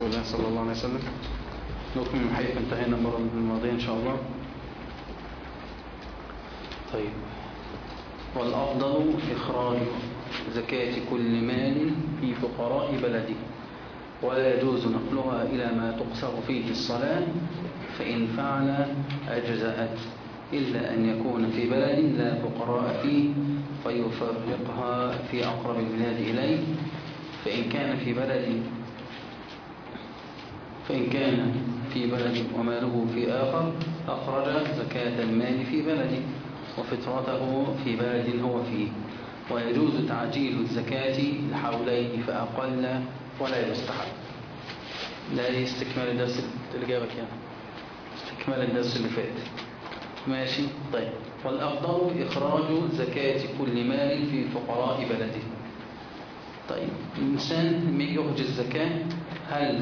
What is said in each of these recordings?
رسول الله صلى الله عليه وسلم نكمل من حيث انتهينا المرة الماضية إن شاء الله طيب والأفضل إخراج زكاة كل مال في فقراء بلده ولا يجوز نقلها إلى ما تقصر فيه الصلاة فإن فعل أجزأت إلا أن يكون في بلد لا فقراء فيه فيفرقها في أقرب البلاد إليه فإن كان في بلد فإن كان في بلد وماله في آخر أخرج زكاة المال في بلده وفطرته في بلد هو فيه ويجوز تعجيل الزكاة الحولين فأقل ولا يستحب لا استكمال الدرس اللي جابك يعني استكمال الدرس اللي فات ماشي طيب والأفضل إخراج زكاة كل مال في فقراء بلده طيب الإنسان لما يجي يخرج الزكاة هل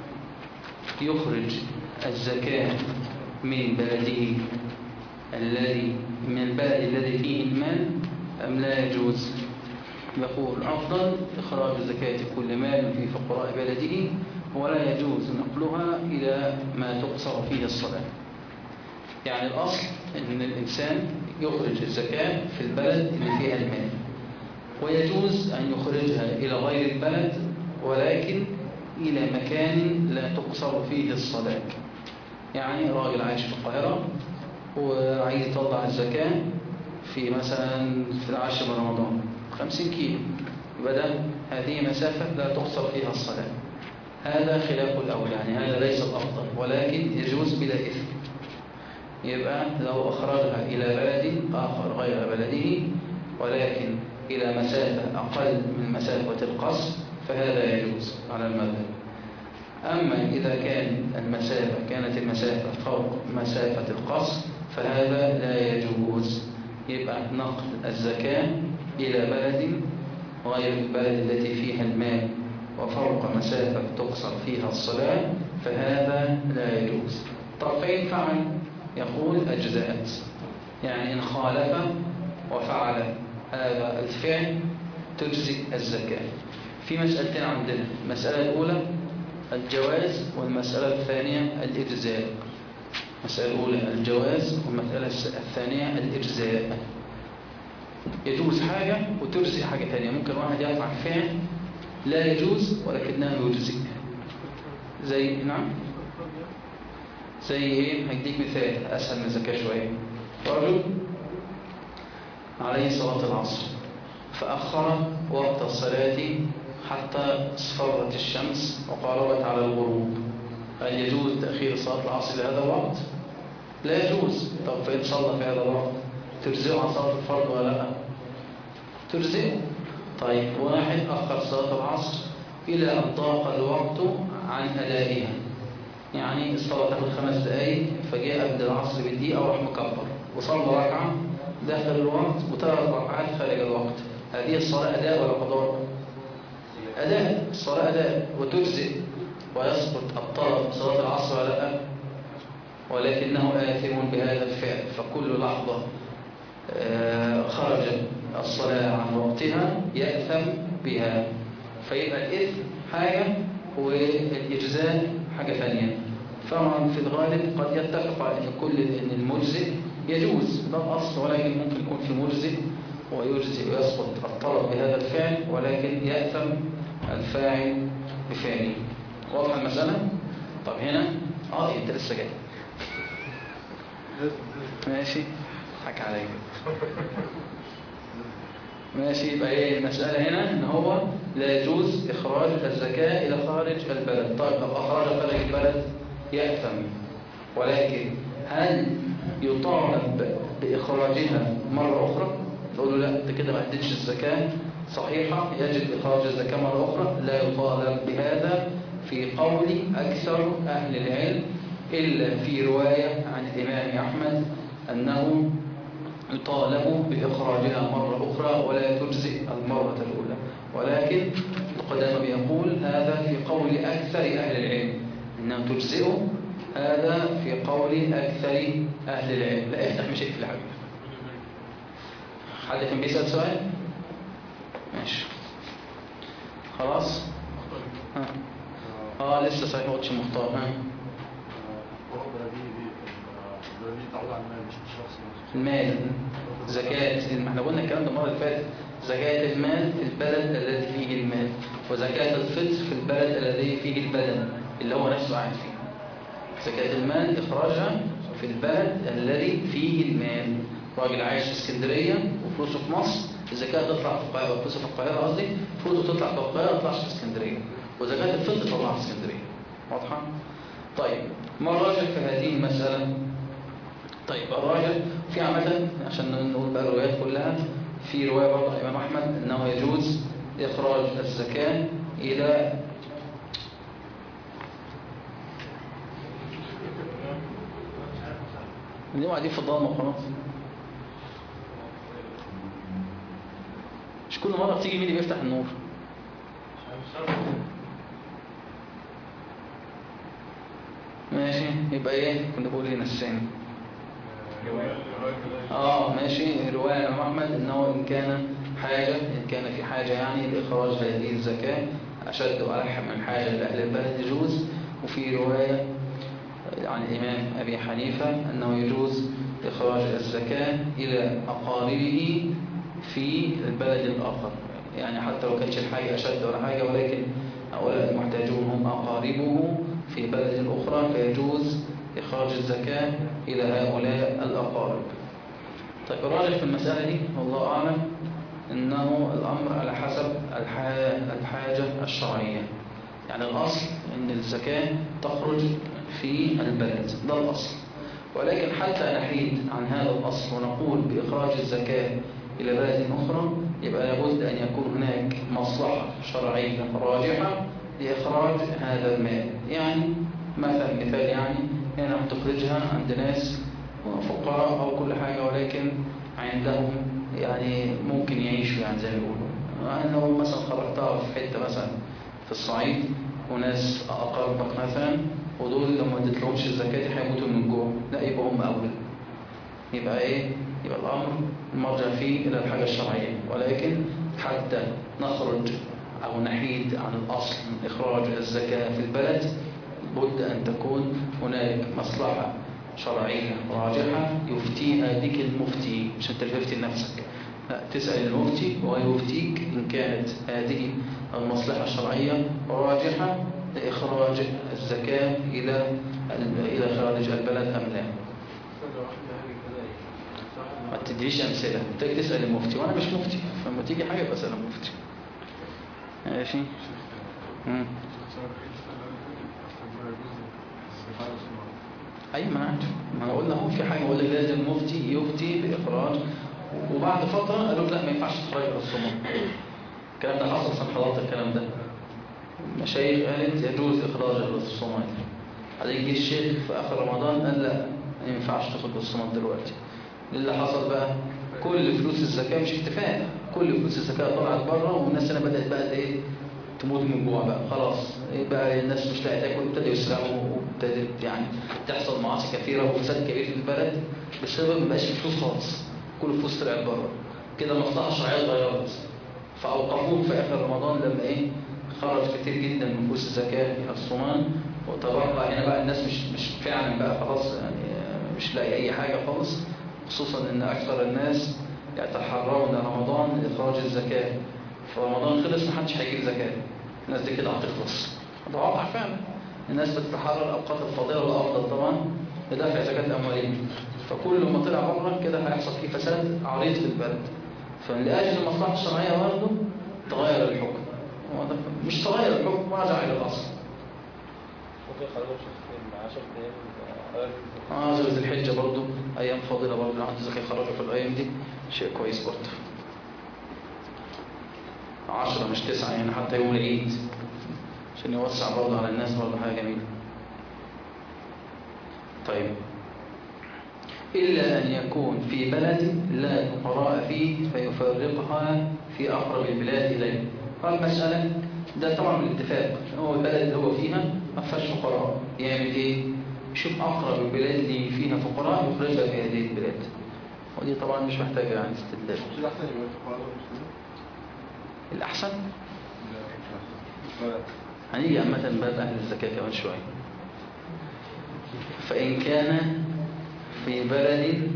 يخرج الزكاة من بلده الذي من البلد الذي فيه المال أم لا يجوز يقول أفضل إخراج زكاة كل مال في فقراء بلده ولا يجوز نقلها إلى ما تقصر فيه الصلاة يعني الأصل أن الإنسان يخرج الزكاة في البلد اللي فيها المال ويجوز أن يخرجها إلى غير البلد ولكن إلى مكان لا تقصر فيه الصلاة يعني راجل عايش في القاهرة وعايز يطلع الزكاة في مثلا في العاشر من رمضان 50 كيلو يبقى ده هذه مسافة لا تقصر فيها الصلاة هذا خلاف الأول يعني هذا ليس الأفضل ولكن يجوز بلا إثم يبقى لو أخرجها إلى بلد آخر غير بلده ولكن إلى مسافة أقل من مسافة القصر فهذا يجوز على المذهب أما إذا كان المسافة كانت المسافة فوق مسافة القصر فهذا لا يجوز يبقى نقل الزكاة إلى بلد غير البلد التي فيها المال وفوق مسافة تقصر فيها الصلاة فهذا لا يجوز طب فإن فعل يقول أجزأت يعني إن خالف وفعل هذا الفعل تجزئ الزكاة في مسألتين عندنا المسألة الأولى الجواز والمسألة الثانية الإجزاء المسألة الأولى الجواز والمسألة الثانية الإجزاء يجوز حاجة وتجزئ حاجة ثانية ممكن واحد يفعل فعل لا يجوز ولكنها يجزئ زي نعم زي ايه هديك مثال اسهل من الزكاه شويه رجل عليه صلاه العصر فاخر وقت الصلاه حتى اصفرت الشمس وقاربت على الغروب هل يجوز تاخير صلاه العصر لهذا الوقت لا يجوز طب فإن صلى في هذا الوقت تجزئه عن صلاة الفرض ولا لا تجزئه طيب واحد أخر صلاة العصر إلى أن ضاق الوقت عن أدائها يعني الصلاة تاخد خمس دقايق فجاء قبل العصر بدقيقة وراح مكبر وصلى ركعة داخل الوقت وثلاث ركعات خارج الوقت هذه الصلاة أداء ولا قضاء؟ أداء الصلاة أداء وتجزئ ويسقط الطلب صلاة العصر ولا لا ولكنه آثم بهذا الفعل فكل لحظة خرج الصلاة عن وقتها يأثم بها فيبقى الإثم حاجة والإجزاء حاجة ثانية طبعا في الغالب قد يتفق أن كل أن المجزئ يجوز ده الأصل ولكن ممكن يكون في مجزئ ويجزئ ويسقط الطلب بهذا الفعل ولكن يأثم الفاعل بفعله واضحة المسألة؟ طب هنا اه انت لسه جاي ماشي حكى عليك ماشي يبقى ايه المسألة هنا ان هو لا يجوز اخراج الزكاة الى خارج البلد طيب لو اخرج خارج البلد يأثم ولكن هل يطالب باخراجها مرة اخرى نقول له لا انت كده ما اديتش الزكاة صحيحة يجب اخراج الزكاة مرة اخرى لا يطالب بهذا في قول اكثر اهل العلم إلا في رواية عن الإمام أحمد أنه يطالب بإخراجها مرة أخرى ولا تجزئ المرة الأولى ولكن القدامى يقول هذا في قول أكثر أهل العلم أنه تجزئه هذا في قول أكثر أهل العلم لا افتح مشيك في الحبيب حد كان بيسأل سؤال ماشي خلاص ها اه لسه صحيح ما قلتش مختار ها القرآن بلديه دي البلديه تعود على المال مش الشخص نفسه المال زكاة ما احنا قلنا الكلام ده المرة اللي فاتت زكاة المال في البلد الذي فيه المال وزكاة الفطر في البلد الذي فيه البدن اللي هو نفسه قاعد فيه زكاة المال إخراجها في البلد الذي فيه المال راجل عايش في اسكندرية وفلوسه في مصر الزكاة تطلع في القاهرة فلوسه في القاهرة قصدي فلوسه تطلع في القاهرة ما تطلعش في اسكندرية وزكاة الفطر تطلع في اسكندرية واضحة؟ طيب ما الراجح في هذه المسألة؟ طيب الراجح في عامة عشان نقول بقى الروايات كلها في رواية برضه عن الإمام أحمد أنه يجوز إخراج الزكاة إلى اليوم قاعدين في الضلمة وخلاص مش كل مرة بتيجي مين اللي بيفتح النور ماشي يبقى ايه كنا بقول هنا الثاني اه ماشي رواية الإمام أحمد أنه إن كان حاجة إن كان في حاجة يعني لإخراج هذه الزكاة أشد وألح من حاجة لأهل البلد يجوز وفي رواية عن الإمام أبي حنيفة أنه يجوز إخراج الزكاة إلى أقاربه في البلد الآخر يعني حتى لو كانش الحاجة أشد ولا حاجة ولكن هؤلاء المحتاجون هم أقاربه في بلد أخرى فيجوز إخراج الزكاة إلى هؤلاء الأقارب طيب الراجح في المسألة دي والله أعلم أنه الأمر على حسب الح- الحاجة الشرعية يعني الأصل أن الزكاة تخرج في البلد ده الأصل ولكن حتى نحيد عن هذا الأصل ونقول بإخراج الزكاة إلى بلد أخرى يبقى لابد أن يكون هناك مصلحة شرعية راجحة لإخراج هذا المال يعني مثلا مثال يعني هنا تخرجها عند ناس فقراء أو كل حاجة ولكن عندهم يعني ممكن يعيشوا يعني زي ما بيقولوا أنه مثلا خرجتها في حتة مثلا في الصعيد وناس أقربك مثلا ودول لو ما اديتلهمش الزكاة هيموتوا من الجوع لا يبقى هم أولى يبقى إيه يبقى الأمر مرجع فيه إلى الحاجة الشرعية ولكن حتى نخرج أو نحيد عن الأصل من إخراج الزكاة في البلد بد أن تكون هناك مصلحة شرعية راجحة يفتيها بك المفتي مش أنت اللي تفتي لنفسك لا تسأل المفتي ويفتيك إن كانت هذه المصلحة الشرعية راجحة لإخراج الزكاة إلى إلى خارج البلد أم لا ما تديش أمثلة تيجي تسأل المفتي وأنا مش مفتي فلما تيجي حاجة بسأل المفتي ماشي مم. أي ما أنا عارف ما أنا قلنا هو في حاجة بقول لك لازم المفتي يفتي بإخراج وبعد فترة قالوا لا ما ينفعش تخرج الصومال الكلام ده حصل سنة حضرت الكلام ده المشايخ قالت يجوز إخراج الصومال بعدين جه الشيخ في آخر رمضان قال لا ما ينفعش تاخد الصومال دلوقتي إيه اللي حصل بقى كل فلوس الزكاة مش اتفاق كل فلوس الزكاة طلعت بره والناس هنا بدأت بقى ايه تموت من جوع بقى خلاص ايه بقى الناس مش لاقيه تاكل ابتدوا يسرقوا وابتدت يعني تحصل معاصي كثيره وفساد كبير في البلد بسبب ما بقاش في فلوس خالص كل الفلوس طلعت بره كده المصلحه الشرعيه اتغيرت فاوقفوه في اخر رمضان لما ايه خرج كتير جدا من فلوس الزكاه الى الصومال وتبرع هنا بقى الناس مش مش فعلا بقى خلاص يعني مش لاقي اي حاجه خالص خصوصا ان اكثر الناس يتحرون رمضان لاخراج الزكاه فرمضان خلص محدش هيجيب زكاه الناس دي كده هتخلص ده واقع فعلا الناس بتتحرر الاوقات الفاضله والافضل طبعا لدفع زكاه اموالهم فكل ما طلع بره كده هيحصل فيه فساد عريض في البلد فلاجل المصلحه الشرعيه برضه تغير الحكم واضح؟ مش تغير الحكم رجع الى الاصل ممكن يخرجوا في 10 ايام اه زي ذي الحجه برضه ايام فاضله برضه لو عنده زكاه يخرجها في الايام دي شيء كويس برضه عشرة مش تسعة يعني حتى يوم العيد عشان يوسع برضه على الناس برضه حاجة جميلة طيب إلا أن يكون في بلد لا فقراء فيه فيفرقها في أقرب البلاد إليه فالمسألة ده طبعا بالاتفاق هو البلد اللي هو فيها ما فيهاش فقراء يعمل إيه؟ يشوف أقرب البلاد اللي فيها فقراء يخرجها في هذه البلاد ودي طبعا مش محتاجة يعني استدلال مش الأحسن يبقى الفقراء والمسلمين؟ الأحسن لا هنيجي عامة باب أهل الزكاة كمان شوية فإن كان في بلد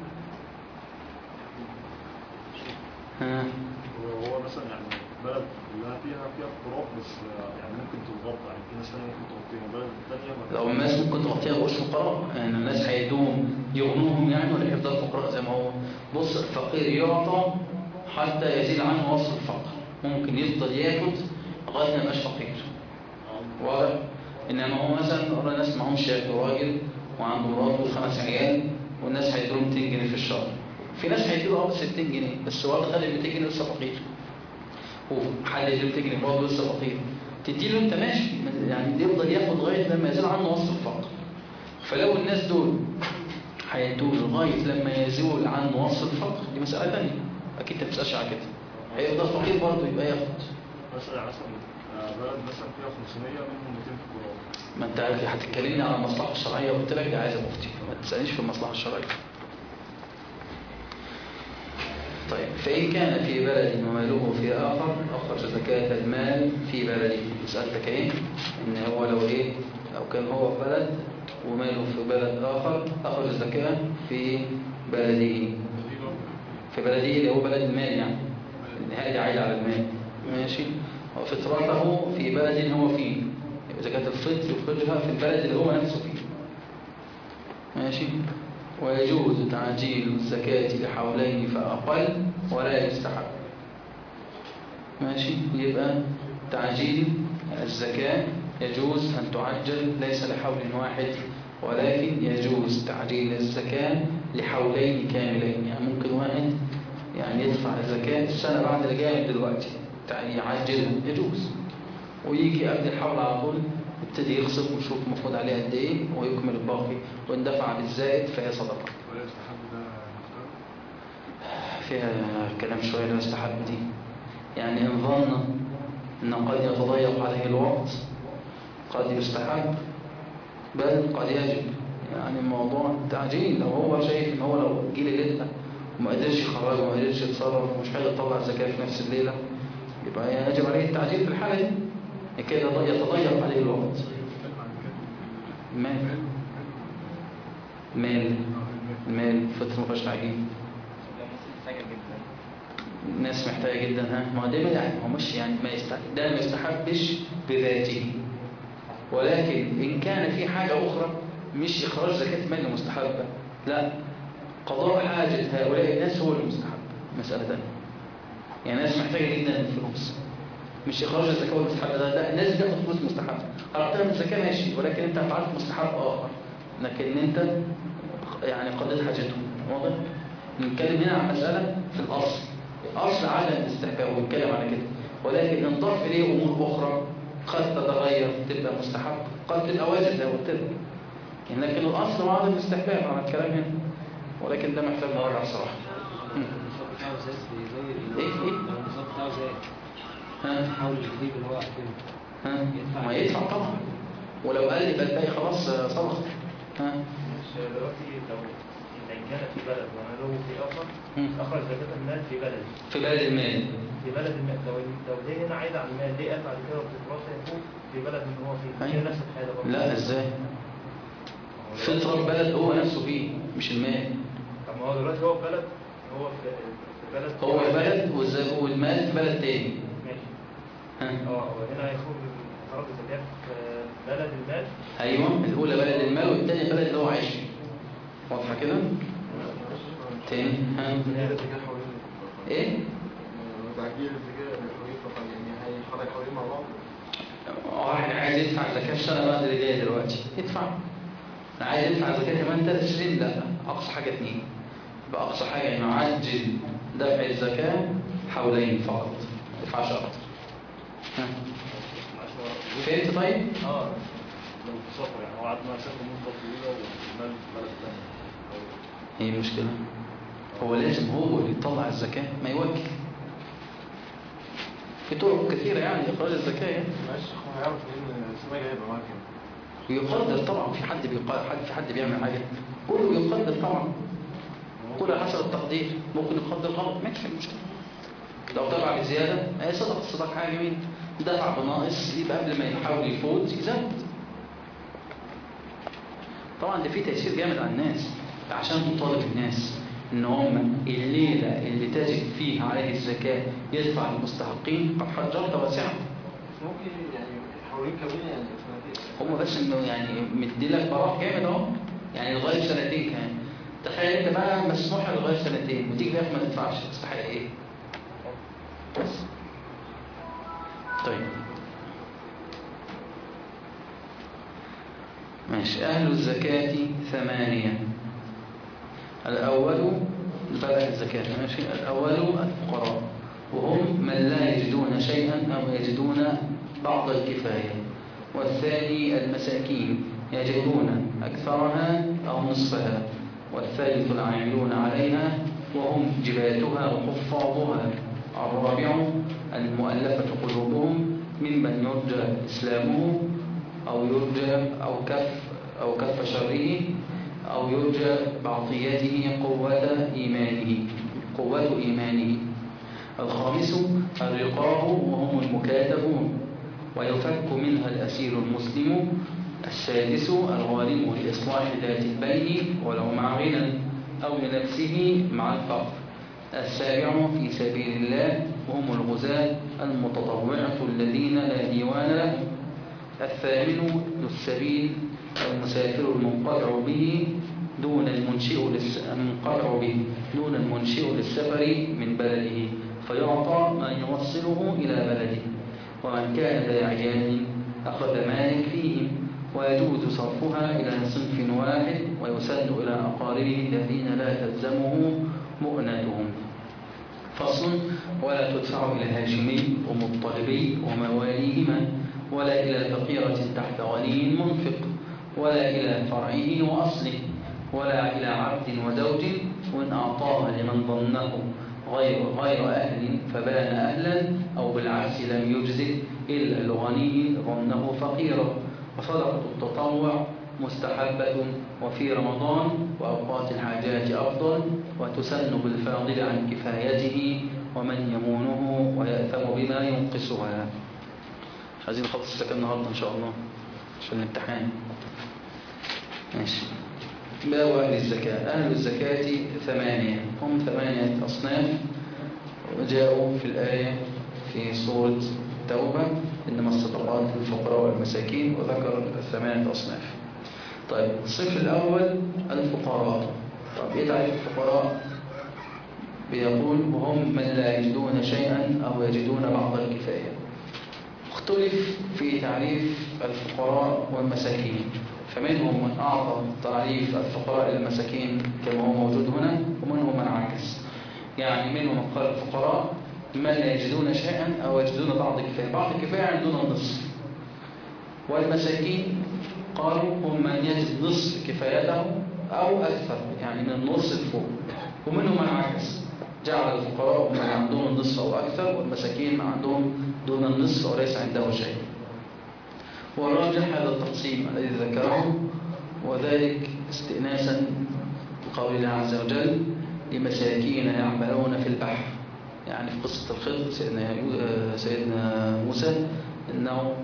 ها وهو مثلا يعني بلد كلها فيها فيها اضطراب بس يعني ممكن تتغطى يعني في ناس ثانيه ممكن تغطيها بلد ثانيه ما لو الناس ممكن تغطيها بقش فقراء يعني الناس هيدوم يغنوهم يعني ولا يفضل فقراء زي ما هو بص الفقير يعطى حتى يزيد عنه وصف الفقر ممكن يفضل ياخد لغايه ما يبقاش فقير واضح انما هو مثلا قرا ناس معهمش ياكلوا راجل وعنده مراته وخمس عيال والناس هيدوا 200 جنيه في الشهر في ناس هيدوا اه 60 جنيه بس هو خد ال 200 جنيه لسه فقير وحد يديله 200 جنيه برضه لسه فقير تديله انت ماشي يعني يفضل ياخد لغايه لما يزيد عنه وصف الفقر فلو الناس دول هيدوا لغايه لما يزول عنه وصف الفقر دي مساله ثانيه اكيد انت ما بتسالش على كده هيفضل فقير برضه يبقى ياخد مثلا يعني مثلا آه، بلد مثلا فيها 500 منهم 200 فقراء ما انت عارف هتتكلمني على المصلحه الشرعيه وقلت لك دي عايزه مفتي ما تسالنيش في المصلحه الشرعيه طيب فإن كان في بلد وماله في آخر أخرج زكاة المال في بلده سألتك إيه إن هو لو إيه لو كان هو في بلد وماله في بلد آخر أخرج الزكاة في بلده في بلده اللي هو بلد المال يعني النهاية عايد على المال ماشي وفطرته في بلد هو فيه يبقى زكاة الفطر يخرجها في البلد اللي هو نفسه فيه ماشي ويجوز تعجيل الزكاة لحولين فأقل ولا يستحب ماشي يبقى تعجيل الزكاة يجوز أن تعجل ليس لحول واحد ولكن يجوز تعجيل الزكاة لحولين كاملين يعني ممكن واحد يعني يدفع الزكاة السنة بعد اللي جاية دلوقتي يعني يعجل يجوز ويجي قبل الحول على طول يبتدي يقسم ويشوف المفروض عليه قد ايه ويكمل الباقي وان دفع بالزائد فهي صدقه ولا يستحب ده مختار فيها كلام شويه لو يستحب دي يعني ان ظن ان قد يتضيق عليه الوقت قد يستحب بل قد يجب يعني الموضوع تعجيل لو هو شايف ان هو لو جه ليلتها وما قدرش يخرج وما قدرش يتصرف ومش هيقدر يطلع الزكاه في نفس الليله يبقى يجب عليه التعجيل في الحاله دي كده يتضيق عليه الوقت مال مال مال فطر ما فيهاش تعجيل الناس محتاجه جدا ها ما هو ده يعني هو مش يعني ما يستحب ده ما يستحبش بذاته ولكن ان كان في حاجه اخرى مش اخراج زكاه مال مستحبه لا قضاء حاجه هؤلاء الناس هو المستحب مساله ثانيه يعني الناس محتاجه جدا الفلوس مش اخراج الزكاه والمستحب ده لا الناس بتاخد فلوس مستحب خرجتها من الزكاه ماشي ولكن انت فعلت مستحب اخر لكن انت يعني قضيت حاجتهم واضح نتكلم هنا عن مساله في الاصل اصل عدم الاستحباب ونتكلم على كده ولكن انضاف اليه امور اخرى قد تتغير تبقى مستحب قد تبقى واجب زي ما قلت لك يعني لكن الاصل هو عدم الاستحباب على الكلام هنا ولكن ده محتاج مراجعه بصراحه مم. ايه ايه ها حاول الجديد اللي هو قدمه ها ما يدفع طبعا ولو قال يبقى الباقي خلاص صرف ها مش دلوقتي لو إن كان في بلد وماله في آخر مم. أخرج زكاة المال في بلد في بلد المال في بلد المال لو لو دي هنا عايدة على المال دي قال بعد كده بتتراث يفوق في بلد اللي هو فيه هي أيوة. نفس الحالة برضه لا ازاي فطرة البلد هو نفسه فيه مش المال طب ما هو دلوقتي هو في بلد هو في في بلد هو في بلد والز- والمال في بلد تاني ماشي ها اه وهنا هيخرج خرج الزكاة في بلد المال ايوه الاولى بلد المال والتانية بلد اللي هو عايش فيه واضحه كده تاني ها هي الزكاه حوالين ايه تعجيل الزكاه حوالين فقط يعني هيحرك حوالين مع بعض واحد عايز يدفع زكاة السنة بعد اللي جاية دلوقتي يدفع أنا عايز يدفع زكاة كمان ثلاث سنين لا أقصى حاجة اتنين يبقى أقصى حاجة إنه عجل دفع الزكاة حولين فقط ما يدفعش أكتر ها. فهمت طيب؟ اه لو في سفر يعني هو قعد مع سفر مدة طويلة والمال في بلد ثانية هي المشكلة هو لازم هو اللي يطلع الزكاة ما يوكل في طرق كثيرة يعني لإخراج الزكاة يعني. ماشي هو هيعرف ان السنة جاية يبقى معاه كام ويقدر طبعا في حد بيقدر حد في حد بيعمل حاجة كله بيقدر طبعا كل حسب التقدير ممكن يقدر غلط ما فيش مشكلة لو طلع بزيادة هي صدق الصدق حاجة جميلة دفع بناقص يبقى قبل ما يحاول يفوت يزود طبعا ده فيه تأثير جامد على الناس عشان تطالب الناس ان هم الليلة اللي تجب فيها عليه الزكاة يدفع للمستحقين قد حجرت واسعة ممكن يعني حوالين كمان يعني هم بس انه يعني مديلك براح جامد اهو يعني لغايه سنتين كمان تخيل انت بقى مسموح لك لغايه سنتين وتيجي بقى ما تدفعش تستحق ايه؟ بس طيب ماشي أهل الزكاة ثمانية الأول بلغ الزكاة ماشي الأول الفقراء وهم من لا يجدون شيئا أو يجدون بعض الكفاية والثاني المساكين يجدون أكثرها أو نصفها والثالث العاملون عليها وهم جباتها وحفاظها الرابع المؤلفة قلوبهم ممن يرجى إسلامه أو يرجى أو كف أو كف شره أو يرجى بعطيته قوة إيمانه قوة إيمانه الخامس الرقاب وهم المكاتبون ويفك منها الأسير المسلم السادس الغارم لإصلاح ذات البين ولو مع غنى أو لنفسه مع الفقر السابع في سبيل الله وهم الغزاة المتطوعة الذين لا ديوان لهم الثامن ذو السبيل المسافر المنقطع به دون المنشئ للس... المنقطع به دون المنشئ للسفر من بلده فيعطى ما يوصله إلى بلده ومن كان ذا عيال أخذ ما يكفيهم ويجوز صرفها إلى صنف واحد ويسد إلى أقاربه الذين لا تلزمه مؤنتهم فصل ولا تدفع إلى هاشمي ومطلبي ومواليهما ولا إلى فقيرة تحت غني منفق ولا إلى فرعه وأصله ولا إلى عبد وزوج وإن أعطاها لمن ظنه غير, غير أهل فبان أهلا أو بالعكس لم يجزئ إلا الغني ظنه فقيرا وصدقة التطوع مستحبة وفي رمضان وأوقات الحاجات أفضل وتسن بالفاضل عن كفايته ومن يمونه ويأثم بما ينقصها مش عايزين نخلص السكن النهارده إن شاء الله عشان الامتحان ماشي باب أهل الزكاة أهل الزكاة ثمانية هم ثمانية أصناف وجاءوا في الآية في سورة التوبة إنما الصدقات للفقراء والمساكين وذكر ثمانية أصناف طيب الصف الأول الفقراء طيب إيه تعريف الفقراء بيقول وهم من لا يجدون شيئا أو يجدون بعض الكفاية اختلف في تعريف الفقراء والمساكين فمنهم من أعطى تعريف الفقراء للمساكين كما هو موجود هنا ومنهم من عكس يعني منهم من قال الفقراء من لا يجدون شيئا أو يجدون بعض الكفاية بعض الكفاية يعني دون النصف والمساكين قالوا هم من يجد نصف كفايته أو أكثر يعني من النص الفوق ومنهم من عكس جعل الفقراء هم اللي عندهم النصف أو أكثر والمساكين عندهم دون النصف وليس عنده شيء والراجح هذا التقسيم الذي ذكره وذلك استئناسا بقول الله عز وجل لمساكين يعملون في البحر يعني في قصة الخضر سيدنا, سيدنا موسى إنه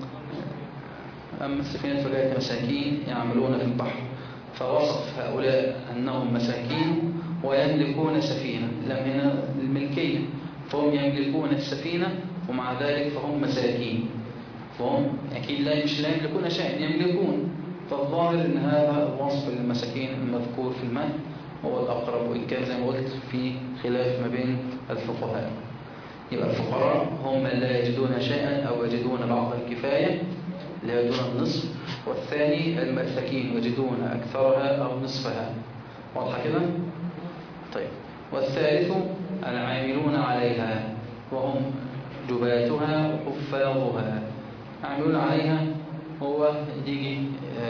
أما السفينة فجاءت مساكين يعملون في البحر فوصف هؤلاء أنهم مساكين ويملكون سفينة لم هنا الملكية فهم يملكون السفينة ومع ذلك فهم مساكين فهم أكيد لا مش لا يملكون شيئا يملكون فالظاهر أن هذا الوصف للمساكين المذكور في المال هو الأقرب وإن كان زي ما قلت في خلاف ما بين الفقهاء يبقى الفقراء هم من لا يجدون شيئا أو يجدون بعض الكفاية لا يجدون النصف والثاني المساكين يجدون أكثرها أو نصفها واضحة كده؟ طيب والثالث العاملون عليها وهم جباتها وحفاظها عاملون عليها هو يجي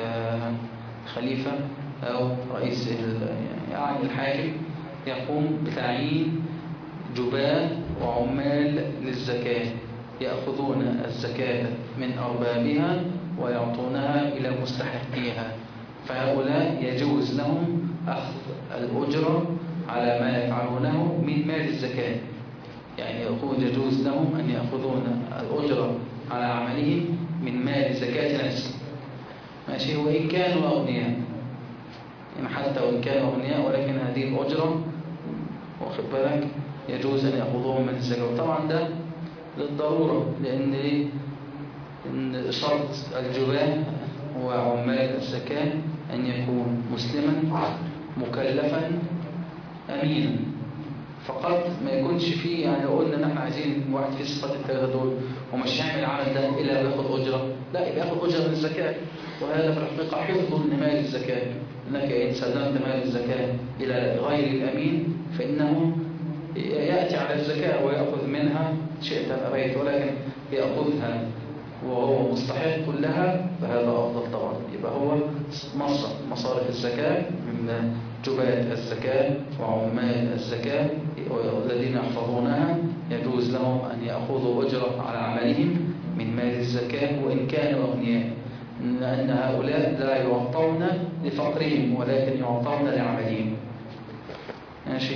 خليفة أو رئيس يعني الحاكم يقوم بتعيين جباه وعمال للزكاة يأخذون الزكاة من أربابها ويعطونها إلى مستحقيها فهؤلاء يجوز لهم أخذ الأجرة على ما يفعلونه من مال الزكاة يعني يقول يجوز لهم أن يأخذون الأجرة على عملهم من مال زكاة نفسه ماشي وإن كانوا أغنياء يعني حتى وإن كانوا أغنياء ولكن هذه الأجرة واخد بالك يجوز أن يأخذوهم من الزكاة طبعا ده للضرورة لأن إيه؟ إن شرط الجباه وعمال الزكاة أن يكون مسلما مكلفا أمينا فقط ما يكونش فيه يعني لو قلنا ان احنا عايزين واحد فيه صفات الثلاثه دول ومش هيعمل العمل ده الا بياخد اجره لا يبقى ياخد اجره من الزكاه وهذا في الحقيقه حفظ لمال الزكاه انك ان سلمت مال الزكاه الى غير الامين فانه ياتي على الزكاه وياخذ منها شئت ام ابيت ولكن ياخذها وهو مستحق لها فهذا افضل طبعا يبقى هو مصرف مصارف الزكاه من جباة الزكاة وعمال الزكاة والذين يحفظونها يجوز لهم أن يأخذوا أجرة على عملهم من مال الزكاة وإن كانوا أغنياء لأن هؤلاء لا يعطون لفقرهم ولكن يعطون لعملهم ماشي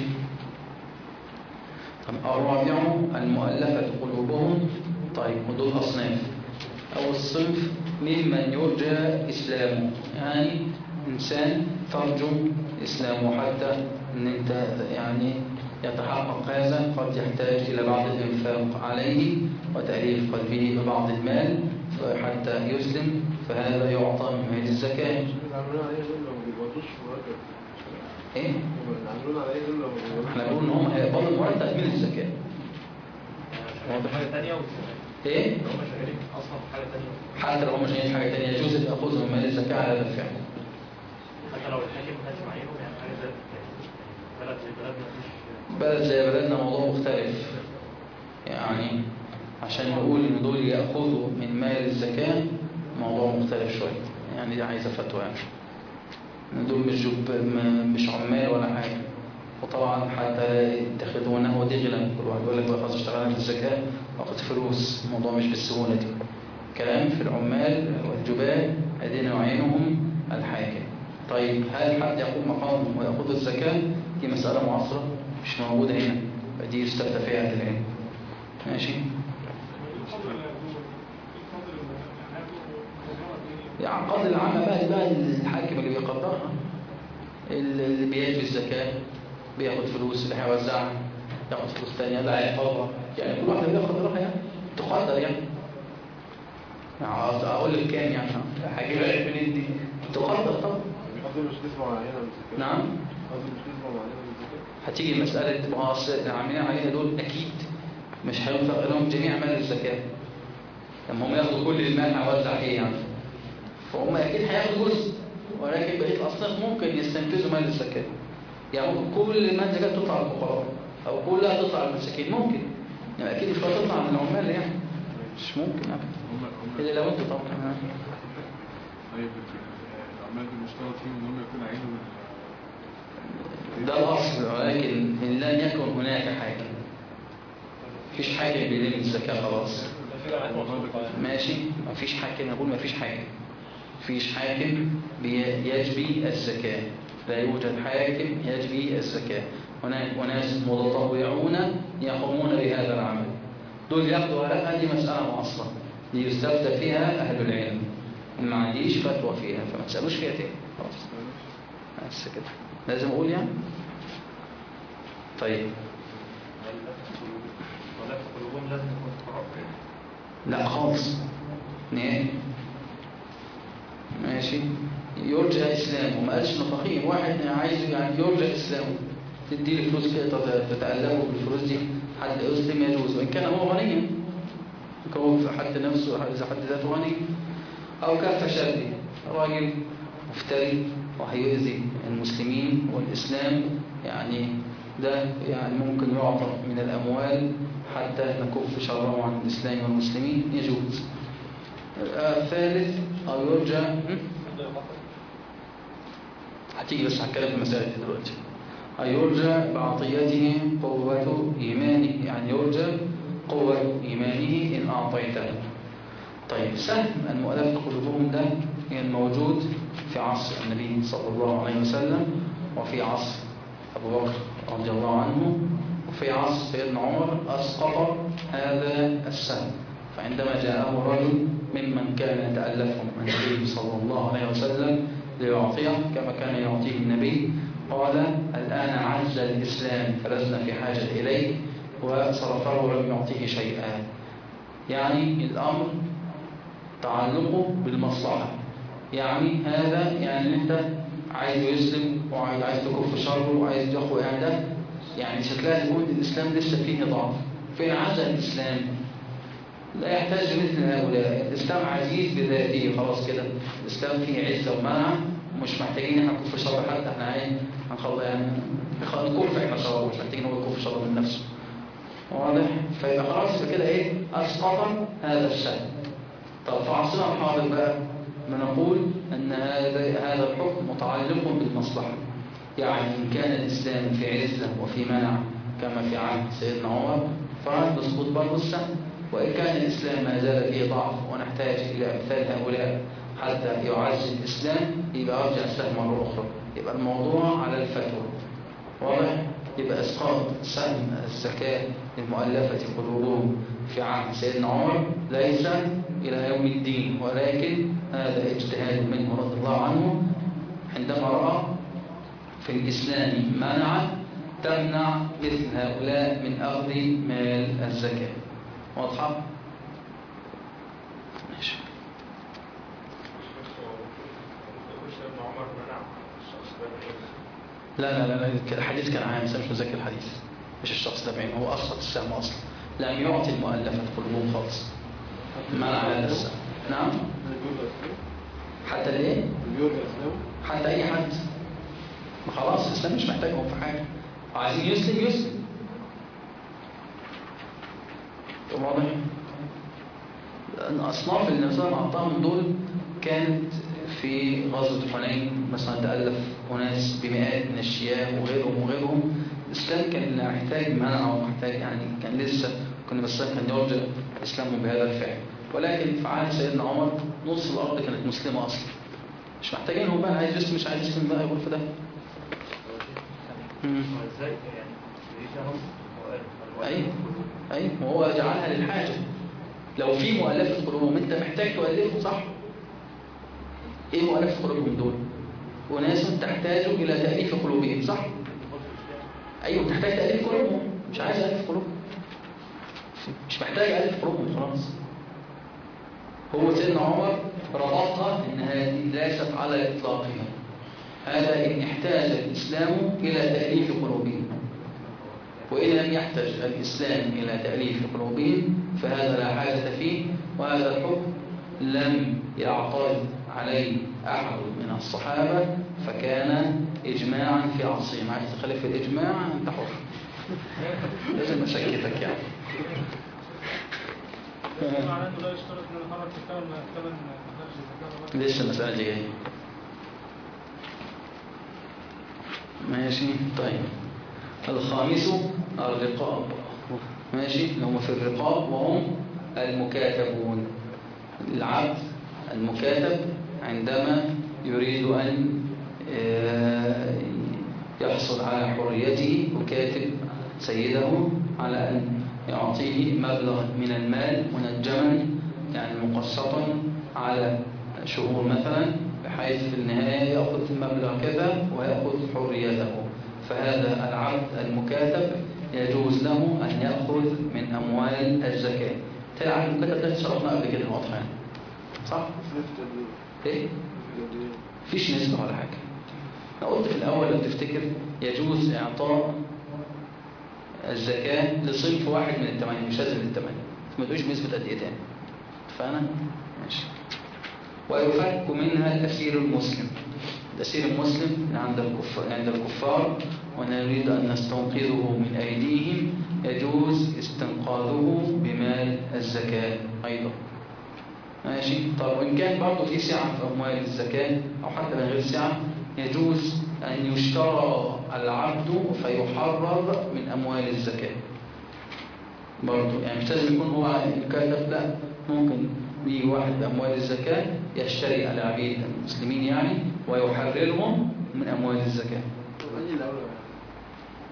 طب الرابع المؤلفة قلوبهم طيب ودول أصناف أو الصنف ممن يرجى إسلامه يعني إنسان ترجو إسلامه حتى أن أنت يعني يتحقق هذا قد يحتاج إلى بعض الإنفاق عليه وتأليف قلبه ببعض المال حتى يسلم فهذا يعطى من مال الزكاة اللي عملونا عليه دول لو ما بيقبضوش مرتب إيه؟ اللي عملونا عليه دول لو ما بيقبضوش احنا بنقول إن هم هيقبضوا المرتب من الزكاة واضح حاجة تانية وشغالين إيه؟ لو هم شغالين أصلا في حاجة تانية حتى لو هم مش عايزين حاجة تانية يجوز أن يأخذوا من مال الزكاة على هذا الفعل حتى لو الحاكم ما كانش معينهم يعني حاجة زي بلد زي بلدنا مفيش بلد زي بلدنا موضوع مختلف يعني عشان نقول ان دول ياخذوا من مال الزكاه موضوع مختلف شويه يعني دي عايزه فتوى يعني ان دول مش جب م- مش عمال ولا حاجه وطبعا حتى يتخذونه دغلا كل واحد يقول لك بقى خلاص اشتغلنا في الزكاه واخد فلوس الموضوع مش بالسهوله دي كلام في العمال والجبال الذين يعينهم الحاكم طيب هل حد يقوم مقامهم ويأخذ الزكاة دي مسألة معاصرة مش موجودة هنا فدي يستفتى فيها أهل العلم ماشي يعني قاضي العامة بقى بقى الحاكم اللي بيقدرها اللي بيجي الزكاة بياخد فلوس اللي هيوزعها ياخد فلوس تانية لا هيحفظها يعني كل واحد بياخد راحة يعني تقدر يعني يعني عاوز اقول لك كام يعني هجيبها منين دي تقدر طبعا قصدي مش نسبة معينة من الزكاة نعم قصدي مش نسبة معينة من الزكاة هتيجي مسألة ما هو أصل اللي عاملين عليها دول أكيد مش هينفق لهم جميع مال الزكاة لما هم ياخدوا كل المال هيوزع إيه يعني فهم أكيد هياخدوا جزء ولكن بقية الأصناف ممكن يستنفذوا مال الزكاة يعني ممكن كل مال الزكاة تطلع للفقراء أو كلها تطلع للمساكين ممكن يعني أكيد مش هتطلع من العمال يعني مش ممكن أبدا هم هم إلا لو أنتوا طبعا طيب العمال دول مشترط فيهم ان هم يكون عينهم ده الأصل ولكن إن لم يكن هناك حاكم مفيش حاكم بيلم الزكاة خلاص ماشي مفيش حاكم أقول مفيش حاكم مفيش حاكم بي- يجبي الزكاة لا يوجد حاكم يجبي الزكاة هناك أناس متطوعون يقومون بهذا العمل دول ياخدوا لا هذه مسألة معاصرة ليستفتى فيها أهل العلم ما عنديش فتوى فيها فما تسألوش فيها تاني خلاص بس كده لازم أقول يعني طيب ولا في قلوبهم لازم يكون فقراء لا خالص نهائي ماشي يرجى اسلامه ما قالش انه فقير واحد عايز يعني يرجى اسلامه تدي له فلوس كده تت- تتألمه بالفلوس دي حد يسلم يجوز وان كان هو غنيا كون في حد نفسه اذا حد ذاته غني او كف شري راجل مفتري وهيؤذي المسلمين والاسلام يعني ده يعني ممكن يعطى من الاموال حتى نكف شره عن الاسلام والمسلمين يجوز الثالث او يرجى هم؟ هتيجي بس هتكلم في المسائل دي دلوقتي يرجى بعطيته قوة إيمانه يعني يرجى قوة إيمانه إن أعطيته طيب سهم المؤلف قلوبهم ده كان موجود في عصر النبي صلى الله عليه وسلم وفي عصر أبو بكر رضي الله عنه وفي عصر سيدنا عمر أسقط هذا السهم فعندما جاءه رجل ممن كان يتألفهم النبي صلى الله عليه وسلم ليعطيه كما كان يعطيه النبي قال الآن عز الإسلام فلسنا في حاجة إليه وصرفه ولم يعطيه شيئا يعني الأمر تعلقه بالمصلحة يعني هذا يعني انت عايز يسلم وعايز عايز تكف شره وعايز تاخد ده يعني شكلها تكون الإسلام لسه فيه ضعف فين عز الإسلام لا يحتاج مثل هؤلاء الإسلام عزيز بذاته خلاص كده الإسلام فيه عزة ومنع مش محتاجين احنا نكف شر حد احنا ايه هنخلص يعني نكف احنا شر مش محتاجين هو يكف شر من نفسه واضح فيبقى خلاص يبقى كده ايه اسقط هذا الشيء طب في عصرنا الحاضر بقى بنقول ان هذا هذا الحكم متعلق بالمصلحه يعني ان كان الاسلام في عزه وفي منع كما في عهد سيدنا عمر فنسقط برضه السهم وان كان الاسلام ما زال فيه ضعف ونحتاج الى امثال هؤلاء حتى يعزز الاسلام يبقى ارجع السهم مره اخرى يبقى الموضوع على الفتوى واضح يبقى اسقاط سهم الزكاه المؤلفه قلوبهم في عهد سيدنا عمر ليس الى يوم الدين ولكن هذا اجتهاد منه رضي الله عنه عندما راى في الاسلام منع تمنع مثل هؤلاء من اخذ مال الزكاه واضحه ماشي لا لا لا لا الحديث كان عام بس أنا مش مذاكر الحديث مش الشخص ده بعينه هو اسقط السهم اصلا لم يعطي المؤلفه قلوبهم خالص منع هذا السهم نعم حتى ليه البيور الاسلام حتى اي حد ما خلاص الاسلام مش محتاجهم في حاجه عايزين يسلم يسلم واضح لأن أصناف اللي مثلا أعطاهم دول كانت في غزوة حنين مثلا تألف أناس بمئات من الشياه وغيرهم وغيرهم الإسلام كان لا يحتاج منع ومحتاج يعني كان لسه كنا بس كان يرجع إسلامهم بهذا الفعل ولكن في عهد سيدنا عمر نص الأرض كانت مسلمة أصلا مش محتاجينهم بقى عايز يسلم مش عايز يسلم بقى يقول في ده مم. ازاي يعني ليش هم أيوه أيوه وهو جعلها للحاجة لو في مؤلفة قلوبهم أنت محتاج تؤلفهم صح إيه مؤلفة قلوبهم دول وناس تحتاج إلى تأليف قلوبهم صح أيوه تحتاج تأليف قلوبهم مش عايز ألف قلوبهم مش محتاج ألف قلوبهم خلاص هو سيدنا عمر ربطها إن هذه ليست على إطلاقها هذا إن احتاج الإسلام إلى تأليف قلوبهم وإن لم يحتج الإسلام إلى تأليف قلوبهم فهذا لا حاجة فيه وهذا الحكم لم يعترض عليه أحد من الصحابة فكان إجماعا في عصرهم عايز تخالف الإجماع أنت حر لازم أشكتك يعني معناه انه لا يشترط ان الخرج في الثمن ثمن خارج الزكاه ولا لسه المسألة دي جاية ماشي طيب الخامس الرقاب ماشي اللي هم في الرقاب وهم المكاتبون العبد المكاتب عندما يريد أن آه، يحصل على حريته يكاتب سيده على أن يعطيه مبلغ من المال منجما يعني مقسطا على شهور مثلا بحيث في النهاية يأخذ مبلغ كذا ويأخذ حريته فهذا العبد المكاتب يجوز له أن يأخذ من أموال الزكاة تلعب المكاتب ده شرحنا قبل كده واضح يعني صح؟ نفت إيه؟ قد ايه؟ فيش نسبة ولا حاجة أنا قلت في الأول لو تفتكر يجوز إعطاء الزكاة لصنف واحد من الثمانية مش لازم الثمانية ما تقولش بنسبة قد إيه تاني اتفقنا؟ ماشي ويفك منها الأسير المسلم الأسير المسلم عند الكفار, عند الكفار ونريد أن نستنقذه من أيديهم يجوز استنقاذه بمال الزكاة أيضا ماشي طب وإن كان برضه في سعة في أموال الزكاة أو حتى من غير سعة يجوز أن يشترى العبد فيحرر من أموال الزكاة برضه يعني مش لازم يكون هو مكلف لا ممكن يجي واحد بأموال الزكاة يشتري العبيد المسلمين يعني ويحررهم من أموال الزكاة أنهي الأولى يعني؟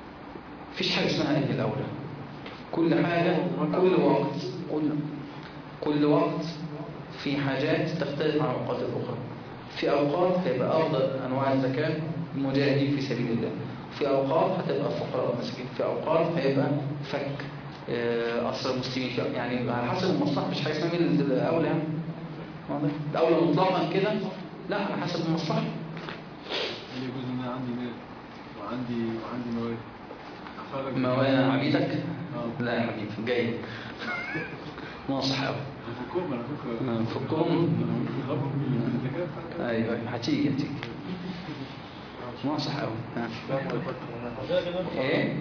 مفيش حاجة اسمها أنهي الأولى كل حاجة كل وقت كل كل وقت في حاجات تختلف عن الأوقات الأخرى في أوقات هيبقى أفضل أنواع الزكاة المجاهدين في سبيل الله في أوقات هتبقى الفقراء والمساكين في أوقات هيبقى فك آه، أسر المسلمين في- يعني على حسب المصلحة مش حاجة اسمها مين الأولى يعني واضح؟ الأولى مطلقا كده لا على حسب المصلحة هل يجوز ان انا عندي مال وعندي وعندي مواد اخرج موانع عبيدك اه لا يا حبيبي جاي ناصح قوي فكهم على فكره فكهم. خرجوا من الزكاه بتاعتك. ايوه أيوة، هتيجي هتيجي ناصح قوي ها. وده كده ايه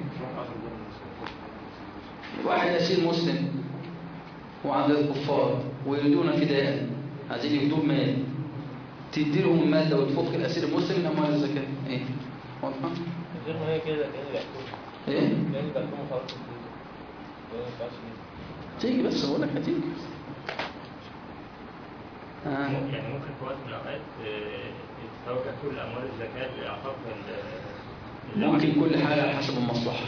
واحد اسير مسلم وعند الكفار ويريدون فداء عايزين يفدوه مال تدي لهم المال ده وتفك الاسير المسلم من اموال الزكاه ايه واضحه غير ما هي كده كأني بحكم ايه كأني بحكم خلاص الفلوس ما ينفعش كده. تيجي بس بقول لك هتيجي آه. يعني ممكن في وقت من الأوقات آه، تتوجه كل أموال الزكاة لإعطاء ال- ممكن كل حاجة على حسب المصلحة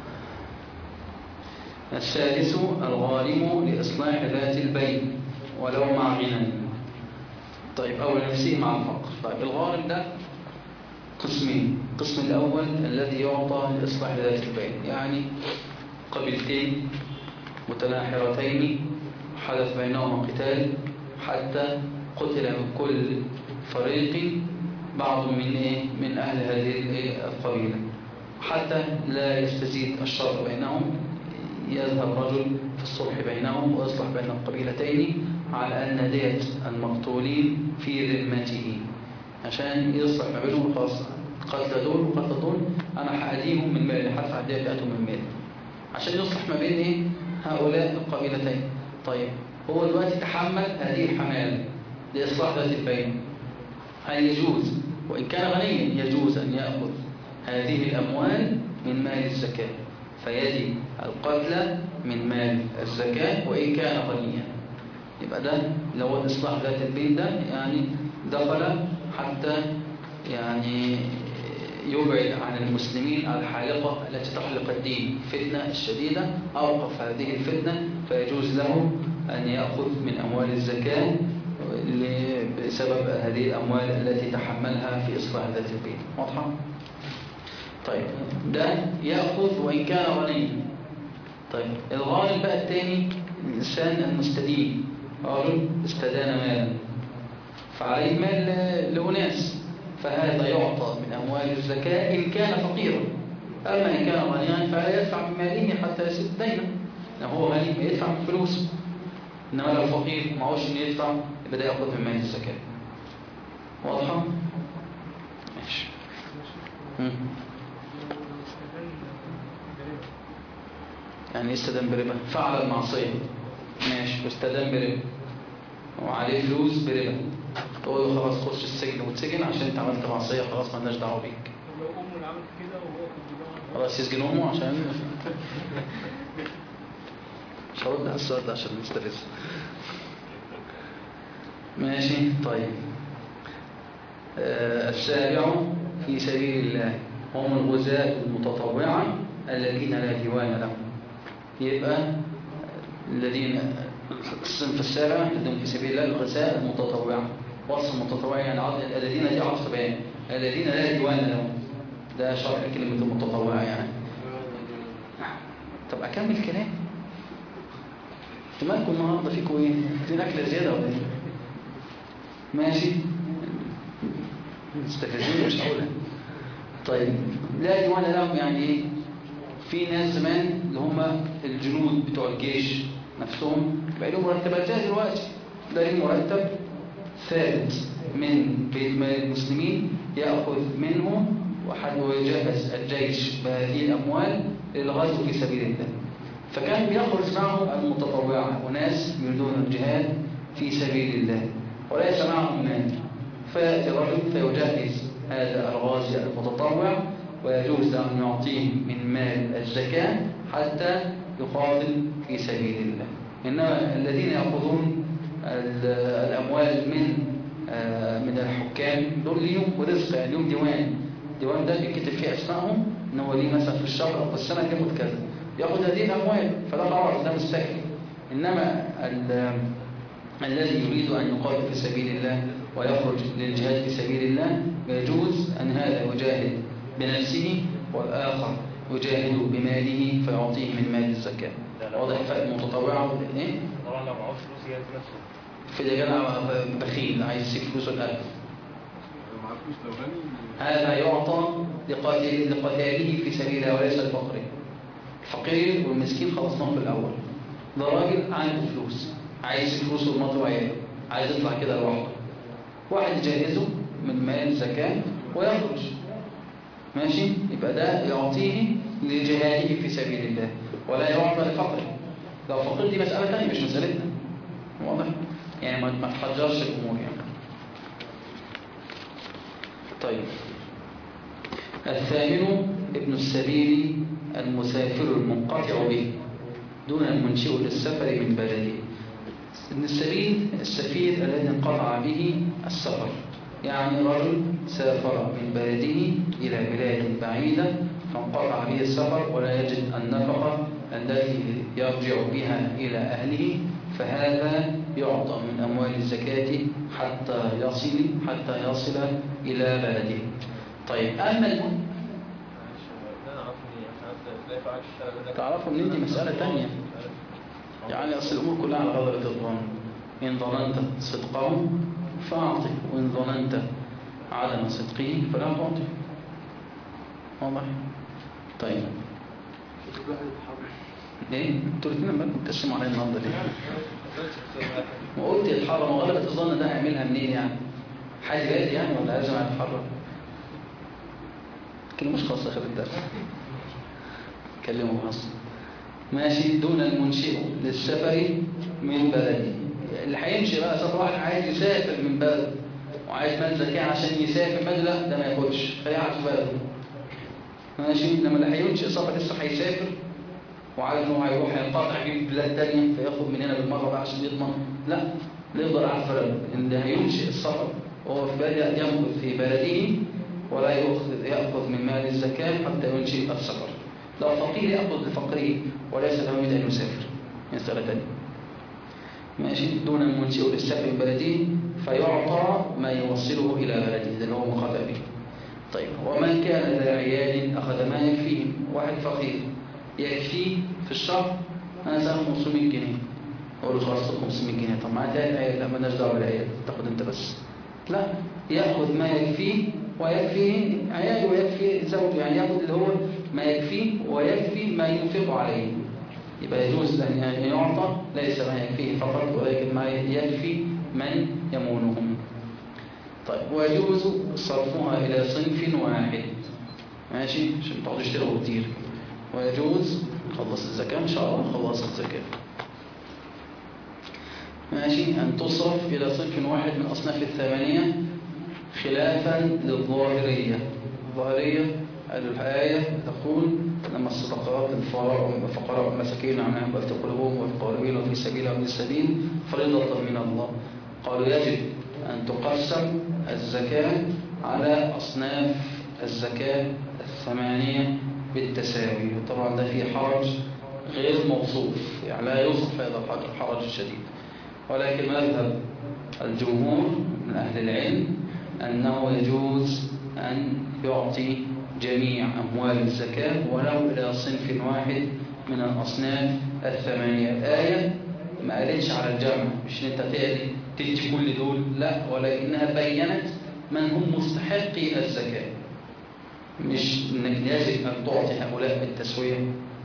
السادس الغارم لإصلاح ذات البين ولو مع غنى طيب أول نفسه مع الفقر طيب الغارم ده قسمين القسم الأول الذي يعطى لإصلاح ذات البين يعني قبيلتين متناحرتين حدث بينهما قتال حتى قتل من كل فريق بعض من إيه؟ من أهل هذه الإيه؟ القبيلة حتى لا يستزيد الشر بينهم يذهب رجل في الصلح بينهم ويصلح بين القبيلتين على أن دية المقتولين في ذمته عشان يصلح ما بينهم خلاص قتل دول وقتل دول أنا هأديهم من مالي هدفع الدية بتاعتهم من مالي عشان يصلح ما بين إيه هؤلاء القبيلتين طيب هو دلوقتي تحمل هذه الحمال لإصلاح ذات البين هل يجوز وإن كان غنيا يجوز أن يأخذ هذه الأموال من مال الزكاة فيدي القتلى من مال الزكاة وإن كان غنيا يبقى ده لو هو إصلاح ذات البين ده يعني دخل حتى يعني يبعد عن المسلمين الحالقة التي تحلق الدين فتنة الشديدة أوقف هذه الفتنة فيجوز له أن يأخذ من أموال الزكاة ل- بسبب هذه الأموال التي تحملها في إصلاح ذات البين واضحة؟ طيب ده يأخذ وإن كان غنيا طيب الغالب بقى الثاني الإنسان المستدين رجل استدان مالا فعليه مال لأناس فهذا يعطى من أموال الزكاة إن كان فقيرا أما إن كان غنيا فلا يدفع من ماله حتى يسد دينه لو هو غني يدفع من فلوسه إنما لو فقير معهوش إن يدفع يبقى ده يأخذ من مال الزكاة واضحة؟ ماشي مم. يعني ايه استدام بربا فعل المعصية ماشي واستدام بربا وعليه فلوس بربا تقول له خلاص خش السجن وتسجن عشان انت عملت معصية خلاص مالناش دعوة بيك طب لو امه اللي عملت كده وهو في الجامعه خلاص يسجن امه عشان مش هرد على السؤال ده عشان مستفز ماشي طيب آه، السابع في سبيل الله هم الغزاة المتطوعة الذين لا ديوان لهم يبقى الذين الصنف السابع الذين في سبيل الله الغزاة المتطوعة وصف المتطوعة يعني عض- الذين دي عطف بيان الذين لا ديوان لهم ده شرح كلمة المتطوعة يعني طب أكمل كلام انتوا مالكم النهارده فيكم ايه؟ عايزين أكلة زيادة ولا ايه؟ ماشي مستفزين مش هقولها طيب لا ديوان لهم يعني ايه؟ في ناس زمان اللي هم الجنود بتوع الجيش نفسهم بقى لهم مرتبات زي دلوقتي ده ليه مرتب ثابت من بيت مال المسلمين يأخذ منه وحد ويجهز الجيش بهذه الأموال للغزو في سبيل الله فكان بيخرج معه المتطوعة وناس يريدون الجهاد في سبيل الله وليس معهم مال فيأتي الرجل فيجهز هذا الغازي المتطوع ويجوز له أن يعطيه من مال الزكاة حتى يقاتل في سبيل الله إنما الذين يأخذون ال- الأموال من آه، من الحكام دول ليهم رزق يعني ليهم ديوان الديوان ده بيكتب فيه أسمائهم إن هو ليه مثلا في الشهر أو في السنة ياخد كذا ياخد هذه الأموال فده خلاص ده مستكفي إنما ال- الذي يريد أن يقاتل في سبيل الله ويخرج للجهاد في سبيل الله يجوز أن هذا يجاهد بنفسه والآخر يجاهد بماله فيعطيه من مال الزكاة واضح فرق متطوعة إيه؟ طبعا لو معهوش فلوس يجهز نفسه في ده جدع بخيل عايز يسيب فلوسه الأهل لو معاه فلوس لو غني هذا يعطى لقاتل لقتاله في سبيل الله وليس لفقره الفقير والمسكين خلصناهم في الأول ده راجل عنده فلوس عايز يسيب فلوسه لمراته وعياله عايز يطلع كده لوحده واحد يجهزه من مال زكاة ويخرج ماشي يبقى ده يعطيه لجهاده في سبيل الله ولا يعطى لفقره لو فقير دي مسألة تانية مش مسألتنا واضح يعني ما ما تحجرش الأمور يعني طيب الثامن ابن السبيل المسافر المنقطع به دون المنشئ للسفر من بلده ابن السبيل السفير الذي انقطع به السفر يعني رجل سافر من بلده إلى بلاد بعيدة فانقطع به السفر ولا يجد النفقة التي يرجع بها إلى أهله فهذا يعطى من أموال الزكاة حتى يصل حتى يصل إلى بلده طيب أما الم... انا اعرف ان عشان تلاقي فعال الشارع ده تعرفوا منين دي مسألة تانية يعني أصل الأمور كلها على غضبة الظن إن ظننت صدقه فأعطي وإن ظننت عدم صدقه فلا تعطي واضح طيب الواحد يتحرك ايه انتوا الاثنين لما بتقسموا عليا النهارده ليه وقلت يتحرم وغلبة الظن ده هيعملها منين يعني حاجة جاهز يعني ولا لازم هيتحرم كلمة مش خاصة آخر الدرس كلمه خاصة ماشي دون المنشئ للسفر من بلده اللي هيمشي بقى سفر واحد عايز يسافر من بلده وعايز مال زكاة عشان يسافر بلده لا ده ما ياخدش فيقعد في بلده ماشي انما اللي هيمشي سفر لسه هيسافر وعارف انه هيروح ينقطع يجيب بلاد تانية فياخد من هنا بالمرة بقى عشان يضمن لا لا يفضل قاعد في بلده ان ده هينشئ السفر وهو في بلده يمكث في بلده ولا يأخذ يأخذ من مال الزكاة حتى ينشئ السفر لو فقير يأخذ لفقره وليس له يريد أن يسافر مسألة تانية ماشي دون المنشئ للسفر من بلده فيعطى ما يوصله إلى بلده ده اللي هو مخاطب به طيب ومن كان ذا عيال أخذ ما يكفيه واحد فقير يكفيه في الشهر مثلا 500 جنيه أقول له خلاص خد 500 جنيه طب معايا تلات عيال لا مالناش دعوة بالعيال تاخد أنت بس لا يأخذ ما يكفيه ويكفي عياله ويكفي زوجه يعني يأخذ اللي هو ما يكفيه ويكفي ما ينفق عليه يبقى يجوز أن يعطى ليس ما يكفيه فقط ولكن ما يكفي من يمونهم طيب ويجوز صرفها إلى صنف واحد ماشي عشان تقعدوا تشتروا كتير ويجوز نخلص الزكاة إن شاء الله نخلص الزكاة ماشي أن تصرف إلى صنف واحد من أصناف الثمانية خلافا للظاهرية الظاهرية قالوا الآية تقول لما الصدقات الفقراء والمساكين عن عمل قلوبهم والقاربين وفي سبيل وابن السبيل فريضة من الله قالوا يجب أن تقسم الزكاة على أصناف الزكاة الثمانية بالتساوي طبعا ده فيه حرج غير موصوف يعني لا يوصف هذا الحرج الشديد ولكن مذهب الجمهور من أهل العلم أنه يجوز أن يعطي جميع أموال الزكاة ولو إلى صنف واحد من الأصناف الثمانية الآية ما قالتش على الجمع مش أنت تأتي تدي كل دول لا ولكنها بينت من هم مستحقي الزكاة مش انك لازم ان تعطي هؤلاء بالتسوية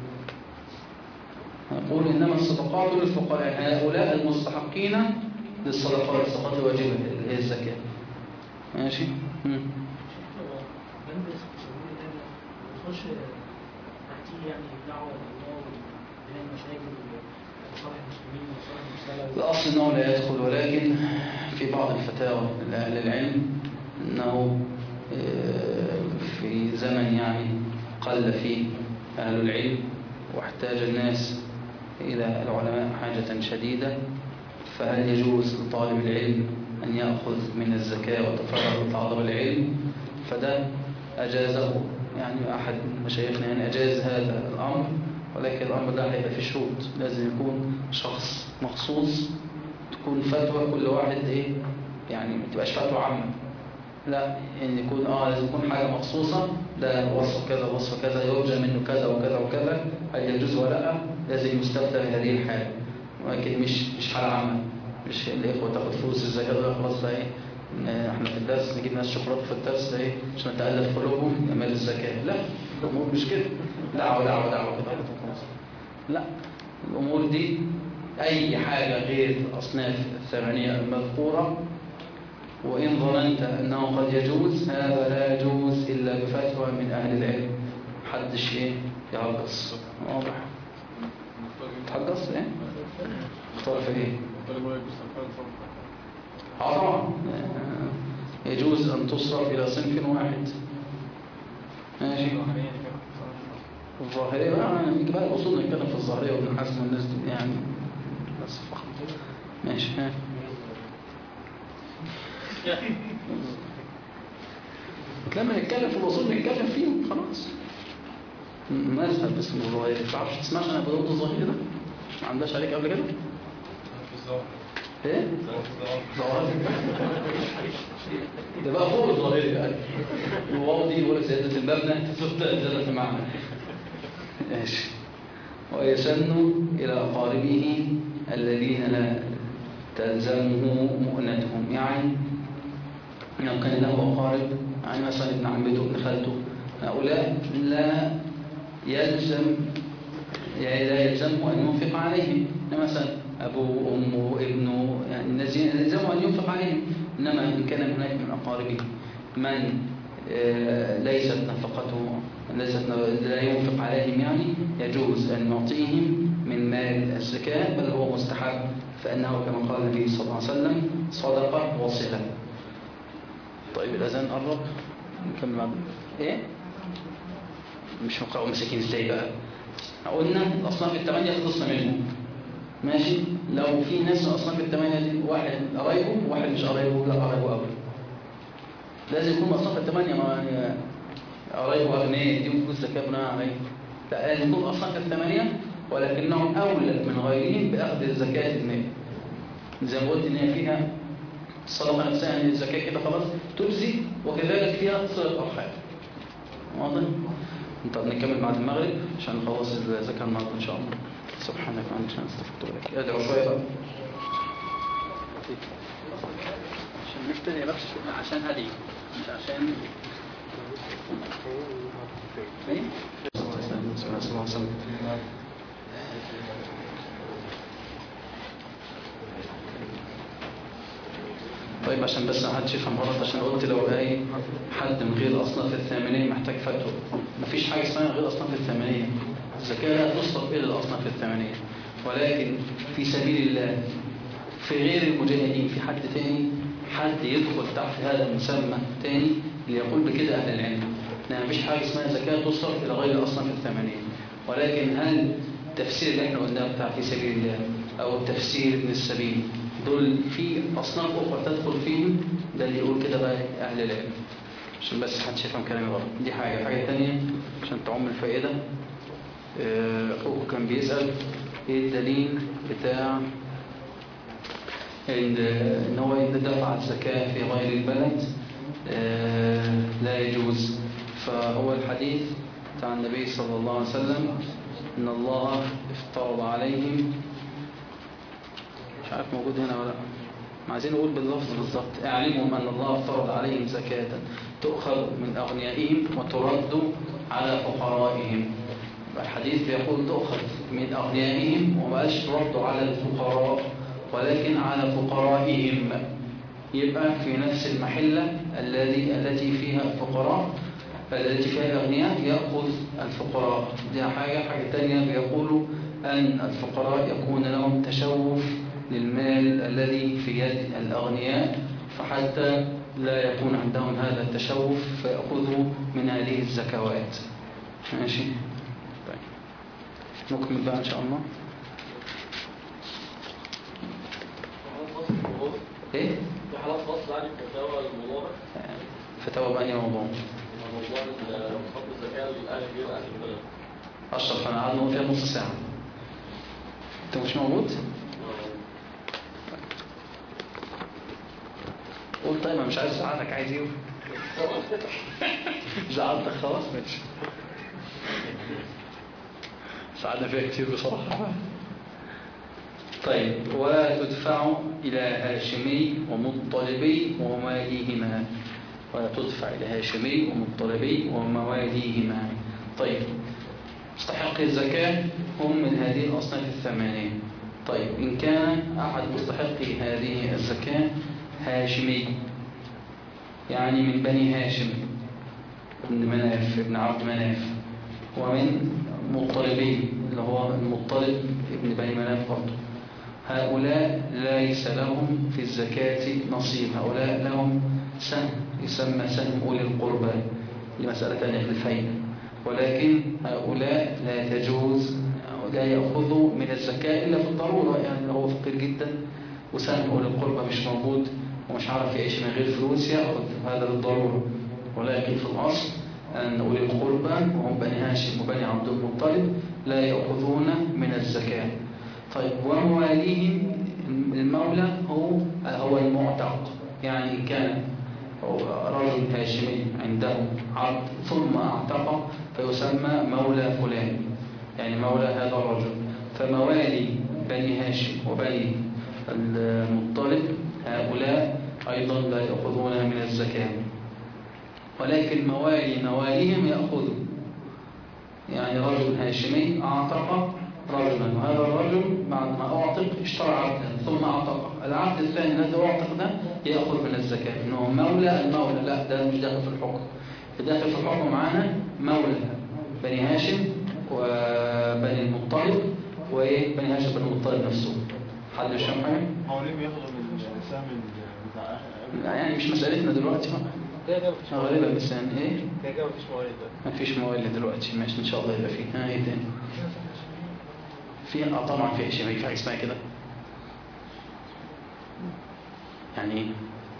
نقول انما الصدقات للفقراء هؤلاء المستحقين للصدقات الصدقات الواجبة اللي هي الزكاة ماشي مم. بند سبيل الله بتخش تحتيه يعني دعوة الله بين المشاكل وصالح المسلمين وصالح المسلمين الأصل أنه لا يدخل ولكن في بعض الفتاوى لأهل العلم أنه في زمن يعني قل فيه أهل العلم واحتاج الناس إلى العلماء حاجة شديدة فهل يجوز لطالب العلم أن يأخذ من الزكاة وتفرغ لطالب العلم فده أجازه يعني أحد مشايخنا يعني أجاز هذا الأمر ولكن الأمر ده هيبقى فيه شروط لازم يكون شخص مخصوص تكون فتوى كل واحد ايه يعني ما تبقاش فتوى عامة لا ان يكون اه لازم يكون حاجة مخصوصة ده وصف كذا وصف كذا يرجى منه كذا وكذا وكذا هل يجوز ولا لا لازم يستفتى بهذه الحالة ولكن مش مش حالة عامة مش الإخوة تاخد فلوس الزكاة دول خلاص بقى ايه إن احنا في الدرس نجيب ناس شوكولاته في الدرس ده ايه عشان نتألف قلوبهم يعمل الزكاة لا الأمور مش كده دعوة دعوة دعوة كده خلاص لا الأمور دي أي حاجة غير الأصناف الثمانية المذكورة وإن ظننت أنه قد يجوز هذا لا يجوز إلا بفتوى من أهل العلم محدش إيه يهجص واضح تهجص إيه اختار في إيه طالما يجوز تنفيذ الصرف آه طبعا آه، يجوز أن تصرف إلى صنف واحد ماشي الظاهرية بقى نيجي بقى الأصول نتكلم في الظاهرية وابن حزم والناس دي يعني بس فقط ماشي ها لما نتكلم في الأصول نتكلم فيهم خلاص م- مذهب اسمه الظاهري ما تعرفش تسمعش أنا بقول الظاهري ده ما عندهاش عليك قبل كده ايه ظواهر ده بقى فوق الظاهري يعني الواو دي يقول لك زيادة المبنى تزود زيادة المعنى ماشي ويسن إلى أقاربه الذين لا تلزمه مؤنتهم يعني لو كان له أقارب يعني مثلا ابن عمته ابن خالته هؤلاء لا يلزم يعني لا يلزمه أن ينفق عليهم يعني مثلا أبوه أمه ابنه يعني الناس يلزمه أن ينفق عليهم إنما إن كان هناك من أقاربه من آه، ليست نفقته ليست لا ينفق عليهم يعني يجوز أن يعطيهم من مال الزكاة بل هو مستحب فأنه كما قال النبي صلى الله عليه وسلم صدقة وصلة طيب الأذان قرب نكمل بعد إيه؟ مش مقرأ مساكين ازاي بقى قلنا الأصناف الثمانية خلصنا منهم ماشي لو في ناس من الأصناف الثمانية دي واحد قرايبه وواحد مش قرايبه لا قرايبه قوي لازم يكون من الأصناف الثمانية ما يعني قرايبه أغنياء يديهم فلوس زكاة بناء عليه لا لازم يكون الأصناف الثمانية ولكنهم أولى من غيرهم بأخذ زكاة المال زي ما قلت إن هي فيها الصدقة نفسها يعني الزكاة كده خلاص تجزي وكذلك فيها صلة أرحام واضح؟ طب نكمل بعد المغرب عشان نخلص الزكاة النهارده إن شاء الله سبحانك وأنت نستغفرك لك ادعو شوية بقى عشان نبتدي بس عشان هدي مش عشان ايه؟ صلى الله عليه وسلم صلى الله عليه وسلم طيب عشان بس ما حدش يفهم غلط عشان قلت لو اي حد من غير الاصناف الثامنيه محتاج فتوى مفيش حاجه اسمها غير الاصناف الثامنيه الزكاه لا تصرف الى الاصناف الثامنيه ولكن في سبيل الله في غير المجاهدين في حد تاني حد يدخل تحت هذا المسمى تاني اللي يقول بكده اهل العلم ان مفيش حاجه اسمها زكاه تصرف الى غير الاصناف الثامنيه ولكن هل التفسير اللي احنا قلناه بتاع في سبيل الله او التفسير ابن السبيل دول في اصناف اخرى تدخل فيهم ده اللي يقول كده بقى اهل العلم عشان بس محدش يفهم كلامي غلط دي حاجه حاجه تانية عشان تعم الفائده آه، اخوه كان بيسال ايه الدليل بتاع ان إن هو دفع الزكاه في غير البلد آه، لا يجوز فهو الحديث بتاع النبي صلى الله عليه وسلم ان الله افترض عليهم مش عارف موجود هنا ولا لا ما عايزين نقول باللفظ بالظبط اعلمهم ان الله افترض عليهم زكاة تؤخذ من اغنيائهم وترد على فقرائهم يبقى الحديث بيقول تؤخذ من اغنيائهم وما قالش ترد على الفقراء ولكن على فقرائهم يبقى في نفس المحلة الذي التي فيها الفقراء التي فيها الأغنياء يأخذ الفقراء دي حاجة حاجة تانية بيقولوا أن الفقراء يكون لهم تشوف للمال الذي في يد الأغنياء فحتى لا يكون عندهم هذا التشوف فيأخذوا من هذه الزكوات ماشي طيب نكمل بقى إن شاء الله إيه؟ في حالات خاصة يعني في فتاوى الموضوع ده فتاوى بأي موضوع موضوع خط الزكاة للأهل غير أهل البلد أشرف أنا قعدنا نقول فيها نص ساعة أنت مش موجود؟ قول طيب أنا مش عايز ازعلك عايز ايه زعلتك خلاص ماشي ساعدنا فيها كتير بصراحة طيب وتدفع إلى هاشمي ومطلبي ومواليهما وتدفع إلى هاشمي ومطلبي ومواليهما طيب مستحق الزكاة هم من هذه الأصناف الثمانية طيب إن كان أحد مستحقي هذه الزكاة هاشمي يعني من بني هاشم ابن مناف ابن عبد مناف ومن مطلبي اللي هو المطلب ابن بني مناف برضه هؤلاء ليس لهم في الزكاة نصيب هؤلاء لهم سهم يسمى سهم أولي القربى لمسألة ثانية في الفيل ولكن هؤلاء لا تجوز لا يأخذوا من الزكاة إلا في الضرورة يعني لو هو فقير جدا وسهم أولي القربى مش موجود ومش عارف يعيش من غير فلوس يأخذ هذا للضرورة ولكن في الأصل أن أولي القربى وهم بني هاشم وبني عبد المطلب لا يأخذون من الزكاة طيب ومواليهم المولى هو هو المعتق يعني إن كان رجل هاشمي عنده عبد ثم اعتق فيسمى مولى فلان يعني مولى هذا الرجل فموالي بني هاشم وبني المطلب هؤلاء أيضا لا يأخذون من الزكاة ولكن موالي مواليهم يأخذوا يعني رجل هاشمي أعتق رجلا وهذا الرجل بعد ما أعتق اشترى عبدا ثم أعتق العبد الثاني الذي أعتق ده يأخذ من الزكاة إنه مولى المولى لا ده مش داخل في الحكم داخل في الحكم معانا مولى بني هاشم وبني المطلب وإيه بني هاشم بن المطلب نفسه حد مش فاهم حاجة؟ هو ليه بياخدوا من السهم بتاع لا يعني مش مسألتنا دلوقتي بقى كده كده مفيش غالبا مواليد بس يعني ايه كده كده مفيش مواليد بقى ما فيش موالد دلوقتي ماشي ان شاء الله يبقى فيه ها ايه تاني في اه طبعا في هشام في حاجه اسمها كده يعني ايه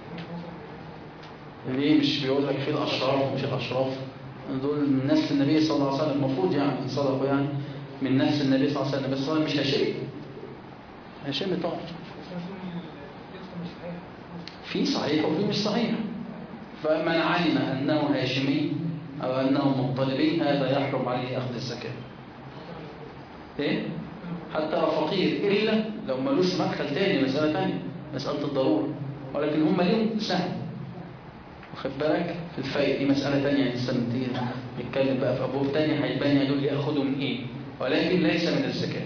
ليه مش بيقول لك في الاشراف ومش الاشراف دول من نسل النبي صلى الله عليه وسلم المفروض يعني صدقوا يعني من نسل النبي صلى الله عليه وسلم بس هو مش هشام هشام طبعا في صحيح وفي مش صحيح فمن علم أنه هاشمي أو أنه مطلبي هذا يحرم عليه أخذ الزكاة إيه؟ حتى لو فقير إلا لو ملوش مدخل تاني مسألة تانية مسألة الضرورة ولكن هم ليهم سهم واخد بالك في الفيء دي مسألة تانية يعني سنتين نتكلم بقى في أبواب تانية هيبان دول يأخذوا من إيه ولكن ليس من الزكاة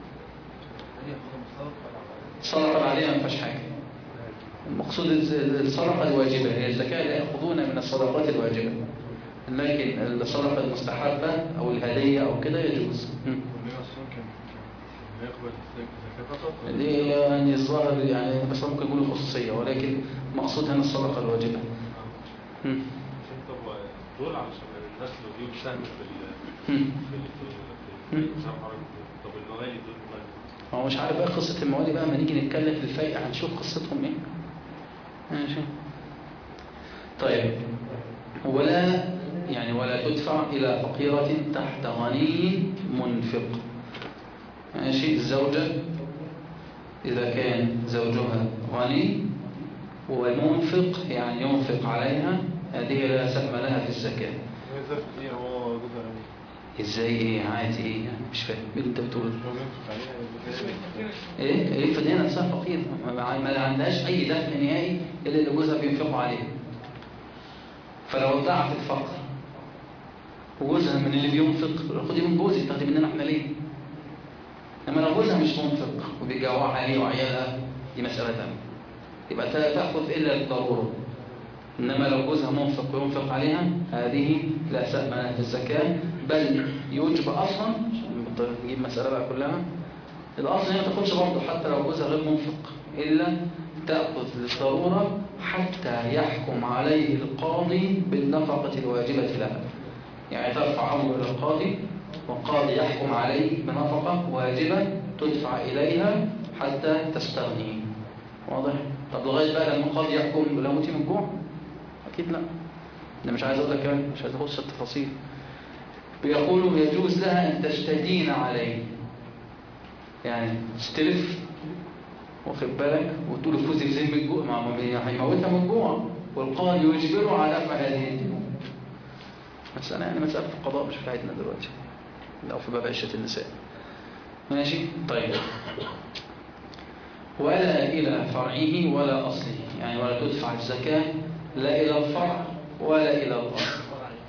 صدقة عليها ما فيهاش حاجة المقصود الصدقة الواجبة هي الزكاة لا يأخذون من الصدقات الواجبة لكن الصدقة المستحبة أو الهدية أو كده يجوز م. النبي أصلا كان كان يقبل الزكاة فقط ولا دي يعني الظاهر يعني بس ممكن يقولوا خصوصية ولكن مقصود هنا الصدقة الواجبة م. عشان طب دول علشان الناس لو ليهم سهم في ال م. في ال في ال- في السهم حضرتك طب الموالي دول مالهم؟ هو مش عارف بقى قصة الموالي بقى ما نيجي نتكلم في الفيء هنشوف قصتهم ايه ماشي طيب ولا يعني ولا تدفع إلى فقيرة تحت غني منفق ماشي الزوجة إذا كان زوجها غني ومنفق يعني ينفق عليها هذه لا سهم لها في الزكاة وإذا فقير هو جوزها غني ازاي ايه عادي ايه يعني مش فاهم ايه اللي انت بتقوله هو بينفق عليها يبقى كده. ايه ايه فدينا نفسها فقير ما ما عندهاش اي دخل نهائي الا اللي جوزها بينفقوا عليه فلو ادعت الفقر وجوزها من اللي بينفق خدي من جوزي تاخدي مننا احنا ليه انما لو جوزها مش منفق وبيجوع عليه وعيالها دي مساله ثانيه يبقى تا- تاخذ الا الضروره انما لو جوزها منفق وينفق عليها هذه لا سهم لها في الزكاه بل يوجب اصلا عشان نجيب مساله بقى كلها الأصل هي ما تاخدش برضه حتى لو جوزها غير منفق إلا تأخذ للضرورة حتى يحكم عليه القاضي بالنفقة الواجبة لها يعني ترفع أمر إلى القاضي والقاضي يحكم عليه بنفقة واجبة تدفع إليها حتى تستغني واضح؟ طب لغاية بقى لما القاضي يحكم لا موتي من الجوع؟ أكيد لا أنا مش عايز أقول لك كمان مش عايز أخش التفاصيل بيقولوا يجوز لها أن تستدين عليه يعني تستلف واخد بالك وتقول له فوزي زي من الجوع ما هو هيموتها من الجوع والقاضي يجبره على دفع هذه الديون مسألة يعني مسألة في القضاء مش بتاعتنا دلوقتي أو في باب عشة النساء ماشي طيب ولا إلى فرعه ولا أصله يعني ولا تدفع الزكاة لا إلى الفرع ولا إلى الأصل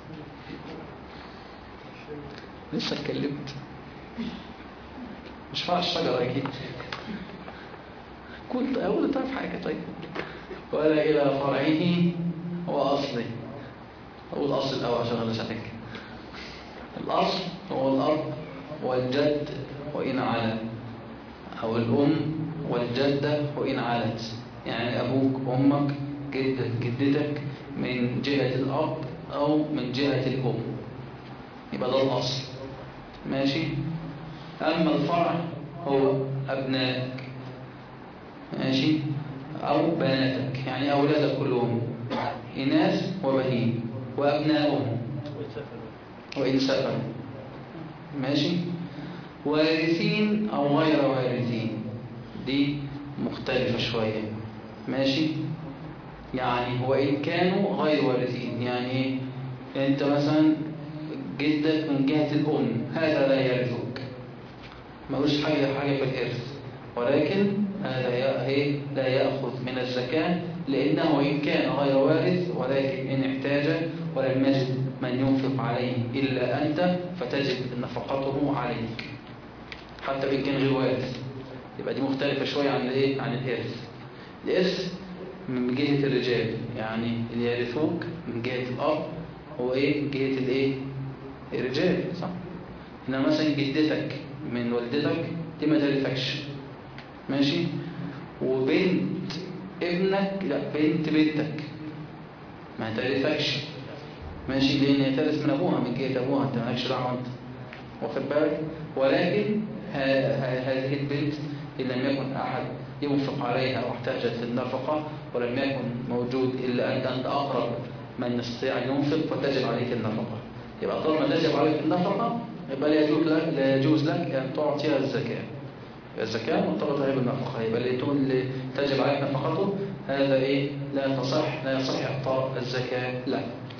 لسه اتكلمت مش فرع الشجرة أكيد كنت أقول طيب حاجة طيب ولا إلى فرعه وأصله أقول أصل الأول عشان أغلس عليك الأصل هو الأب والجد وإن على أو الأم والجدة وإن علت يعني أبوك أمك جدك جدتك من جهة الأب أو من جهة الأم يبقى ده الأصل ماشي أما الفرع هو أبنائك ماشي أو بناتك يعني أولادك كلهم إناث وبنين وأبنائهم وإن سفروا ماشي وارثين أو غير وارثين دي مختلفة شوية ماشي يعني وإن كانوا غير وارثين يعني إيه؟ أنت مثلا جدك من جهة الأم هذا لا يرثك ملوش حاجة حاجة في الإرث ولكن هذا إيه؟ لا يأخذ من الزكاة لأنه إن كان غير وارث ولكن إن احتاج ولم يجد من ينفق عليه إلا أنت فتجب نفقته عليك حتى وإن كان غير وارث يبقى دي مختلفة شوية عن الإيه؟ عن الإرث الإرث من جهة الرجال يعني اللي يرثوك من جهة الأب هو إيه؟ من جهة الإيه؟ الرجال صح؟ إنما مثلا جدتك من والدتك دي ما ترثكش ماشي؟ وبنت ابنك لا بنت بنتك ما ترثكش ماشي لان هي ترث من ابوها من جهه ابوها انت مالكش دعوه انت واخد بالك ولكن هذه البنت ان لم يكن احد ينفق عليها او احتاجت في النفقه ولم يكن موجود الا انت انت اقرب من يستطيع ان ينفق فتجب عليك النفقه يبقى طالما تجب عليك النفقه يبقى لا يجوز لك لا يجوز لك ان تعطيها الزكاه الزكاة مرتبطة بالنفقة يبقى اللي تقول اللي تجب عليك نفقته هذا إيه لا تصح لا يصح إعطاء الزكاة لا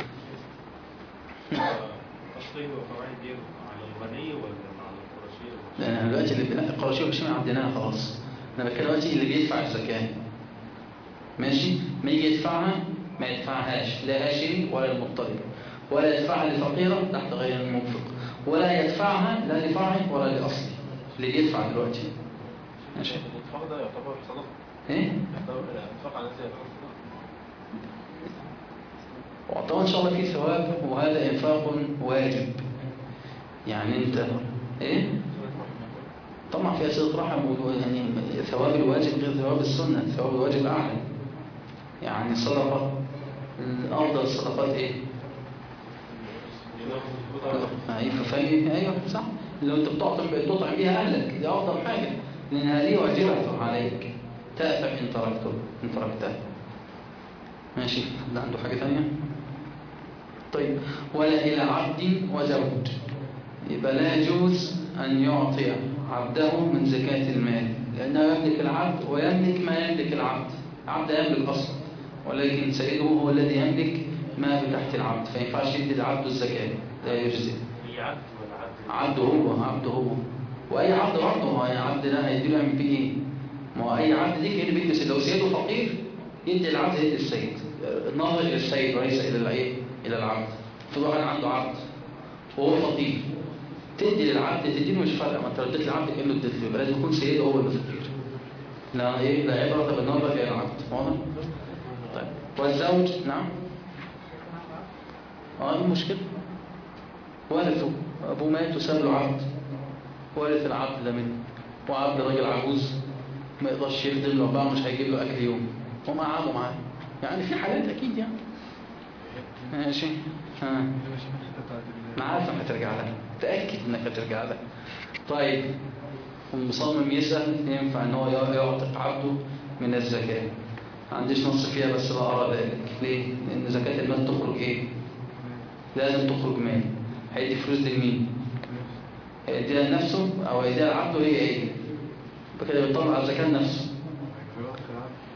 أصلي وفوائد دي على الغني ولا على القرشية؟ لأن دلوقتي اللي بناء القرشية والشمع عندنا خلاص أنا بتكلم دلوقتي اللي بيدفع الزكاة ماشي ما يجي يدفعها ما يدفعهاش لا هاشمي ولا المضطرب ولا يدفعها لفقيرة تحت غير المنفق ولا يدفعها لا لفرعي ولا لأصلي اللي بيدفع دلوقتي ماشي الإنفاق ده يعتبر صدقة ايه يعتبر الإنفاق على نفسه يعتبر صدقة وطبعا ان شاء الله في ثواب وهذا انفاق واجب يعني انت ايه طبعا في صله رحم و- يعني ثواب الواجب غير ثواب السنه ثواب الواجب اعلى يعني الصدقه افضل الصدقات ايه ايوه فاهم ايوه صح لو انت بتعطم بتطعم بيها اهلك دي افضل حاجه لان هذه واجبه عليك تاثم ان تركته ان تركتها ماشي حد عنده حاجه ثانيه طيب ولا الى عبد وزوج يبقى لا يجوز ان يعطي عبده من زكاه المال لانه يملك العبد ويملك ما يملك العبد العبد يملك اصلا ولكن سيده هو الذي يملك ما تحت العبد فما ينفعش يدي العبد الزكاه لا يجزي هي عبد ولا عبد؟ عبده هو عبده هو واي عبد برضه ما هي عبد ده هيديله يعمل فيه ايه ما هو اي عبد دي كان بيدي سيد لو سيده فقير يدي العبد يدي السيد الناظر الى السيد وليس الى الايه الى العبد في واحد عنده عبد وهو فقير تدي للعبد تدي له مش فارقه ما انت لو اديت للعبد كانه اديت له يبقى لازم يكون سيده هو اللي فقير لا ايه لا عبره بالنظر الى العبد واضح طيب والزوج نعم اه ايه المشكله ورثه أبوه مات وساب له عبد ورث العبد ده منه وعبد راجل عجوز ما يقدرش يخدم له بقى مش هيجيب له أكل يوم هم قعدوا معاه يعني في حالات أكيد يعني ماشي ها أنا عارف إنك هترجع لها تأكد إنك هترجع لها طيب المصمم يسأل ينفع إن هو يعتق عبده من الزكاة ما عنديش نص فيها بس لا أرى ذلك ليه؟ لأن زكاة المال تخرج إيه؟ لازم تخرج مال هيدي فلوس دي لمين هيديها لنفسه او هيديها لعبده هي هي فكده بيطلع على الزكاه لنفسه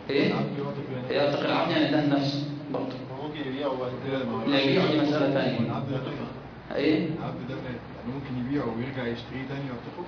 ايه العبد يعطي بها يعتق العبد يعني ده نفسه برضه ممكن يبيعه بعد كده لا يبيع دي مسألة ثانية العبد يعتقه ايه العبد ده مات يعني ممكن يبيعه ويرجع يشتريه تاني يعتقه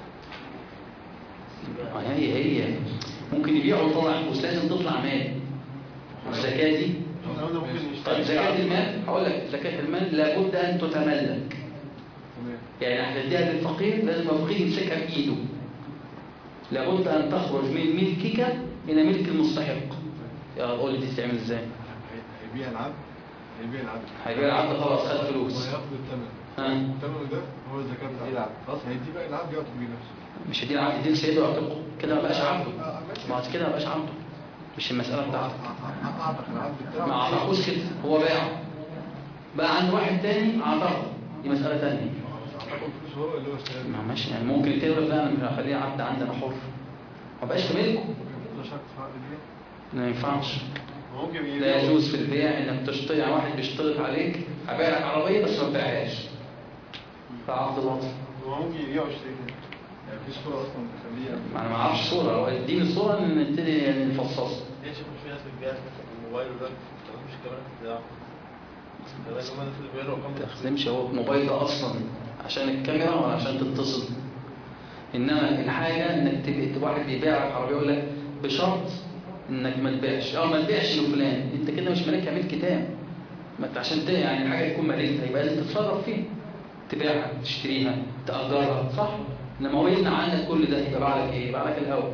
ما هي هي ممكن يبيعه ويطلع فلوس لازم تطلع مال الزكاة دي الكلام ده ممكن طيب يشتري زكاة المال هقول لك زكاة المال لابد أن تتملك تمام يعني هتديها للفقير لازم الفقير يمسكها بإيده لابد أن تخرج من ملكك إلى ملك المستحق يا قول لي دي تعمل ازاي هي- هيبيع العبد هيبيع العبد هيبيع العبد خلاص خد فلوس وهياخد الثمن ها الثمن ده هو الزكاة بتاع العبد خلاص هيدي بقى العبد يعتق بيه نفسه مش هدي العبد دي سيده يعتقه كده ما بقاش عبده ما هو كده ما بقاش عبده مش المسألة بتاعته اعتق العبد بتاعه ما اعتقوش كده هو باعه بقى عند واحد تاني اعتقه دي مسألة تانية اعتقه الفلوس هو اللي هو اشتراه ما ماشي يعني ممكن يتقبل لا انا مش هخليه عبد عندنا حر ما بقاش في ملكه ممكن ده شرط في عقد البيع ما ينفعش ممكن لا يبيعه يجوز في البيع انك تشتري يعني واحد بيشترط عليك هبيع لك عربيه بس ما تبيعهاش فعقد باطل هو ممكن يبيعه ويشتري تاني يعني في صورة اصلا تخليه ما انا ما اعرفش صوره لو اديني صوره نبتدي يعني نفصصها ليه شوف في ناس بتبيع مثلا الموبايل ده ما بتستخدمش الكاميرا بتاعه كمان كمان الناس اللي بيقروا ما كاميرا تستخدمش هو الموبايل ده اصلا عشان الكاميرا ولا عشان تتصل انما الحاجه انك تبقى تبقى واحد بيبيع لك عربيه يقول لك بشرط انك ما تبيعش اه ما تبيعش لفلان انت كده مش مالكها ملك تام ما انت عشان ت- يعني الحاجه تكون مالكها يبقى لازم تتصرف فيها تبيعها تشتريها تأجرها صح انما هو يمنع عنك كل ده يبقى باع لك ايه باع لك الهوا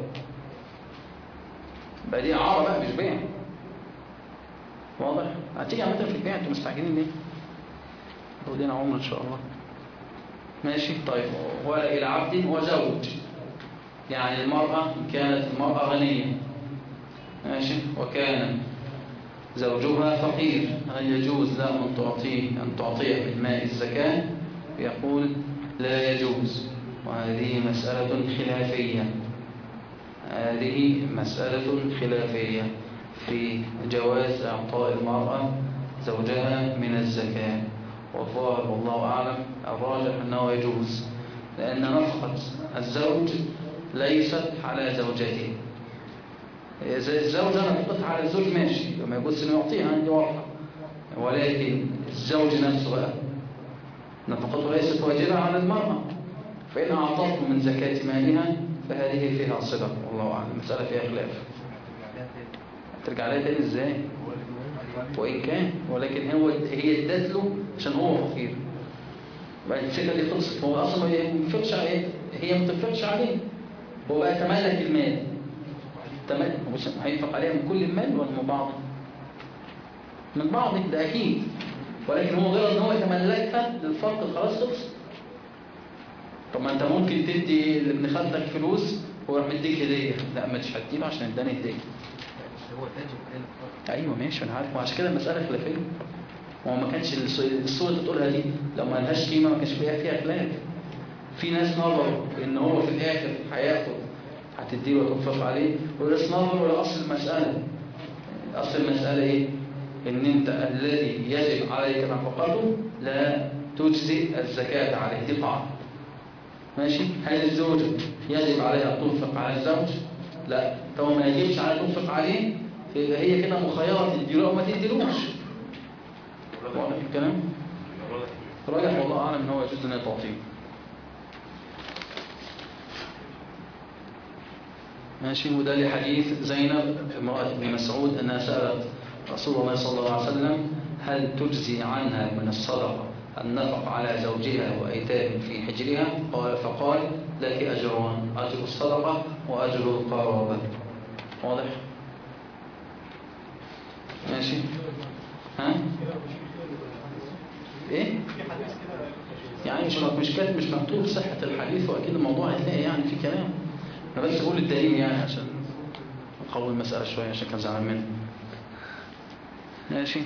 بقى دي اعاره بقى مش بيع واضح هتيجي عامه في البيع انتوا مستعجلين ليه ودينا عمر ان شاء الله ماشي طيب وإلى عبد وزوج يعني المرأة إن كانت المرأة غنية ماشي وكان زوجها فقير هل يجوز له أن تعطيه أن تعطيه من ماء الزكاة يقول لا يجوز وهذه مسألة خلافية هذه مسألة خلافية في جواز إعطاء المرأة زوجها من الزكاة والظاهر والله أعلم الراجح أنه يجوز لأن نفقة الزوج ليست على زوجته زي الزوجة نفقتها على الزوج ماشي لما يجوز أنه يعطيها عندي واضحة ولكن الزوج نفسه بقى نفقته ليست واجبة على المرأة فإن أعطته من زكاة مالها فهذه فيها صلة والله أعلم المسألة فيها خلاف ترجع لها تاني ازاي وإن كان ولكن هو هي ادت له عشان هو فقير بقى الفكرة دي خلصت هو أصلا ما ينفقش عليه هي ما تنفقش عليه هو بقى تملك المال تملك مش هينفق عليها من كل المال ولا من بعضه من بعضه ده أكيد ولكن هو غير ان هو يتملكها للفرق خلاص خلص طب ما انت ممكن تدي لابن خالتك فلوس ويروح مديك هديه لا مش هديله عشان اداني هديه بس هو تاجر كان ايوه ماشي انا عارف وعشان كده المساله خلافيه هو ما كانش الص- الصوره اللي تقولها دي لو ما لهاش قيمه ما كانش فيها فيها خلاف في ناس نظروا ان هو في الاخر هياخد هتديله وتنفق عليه وناس نظروا لاصل المساله اصل المساله ايه ان انت الذي يجب عليك نفقته لا تجزئ الزكاه عليه دي قاعده ماشي هل الزوجة يجب عليها أن تنفق على الزوج لا فهو ما يجبش عليها تنفق عليه فيبقى هي كده مخيرة تديله أو ما تديلوش واضح الكلام راجح والله أعلم أن هو يجوز أن تعطيه ماشي وده لحديث زينب امرأة ابن مسعود أنها سألت رسول الله صلى الله عليه وسلم هل تجزي عنها من الصدقة النفق على زوجها وأيتام في حجرها قال فقال لك أجران أجر الصدقة وأجر القرابة واضح ماشي ها ايه يعني مش مش كاتب مش مكتوب صحة الحديث وأكيد الموضوع هتلاقي يعني في كلام أنا بس بقول الدليل يعني عشان نقوي المسألة شوية عشان كان زعلان مني ماشي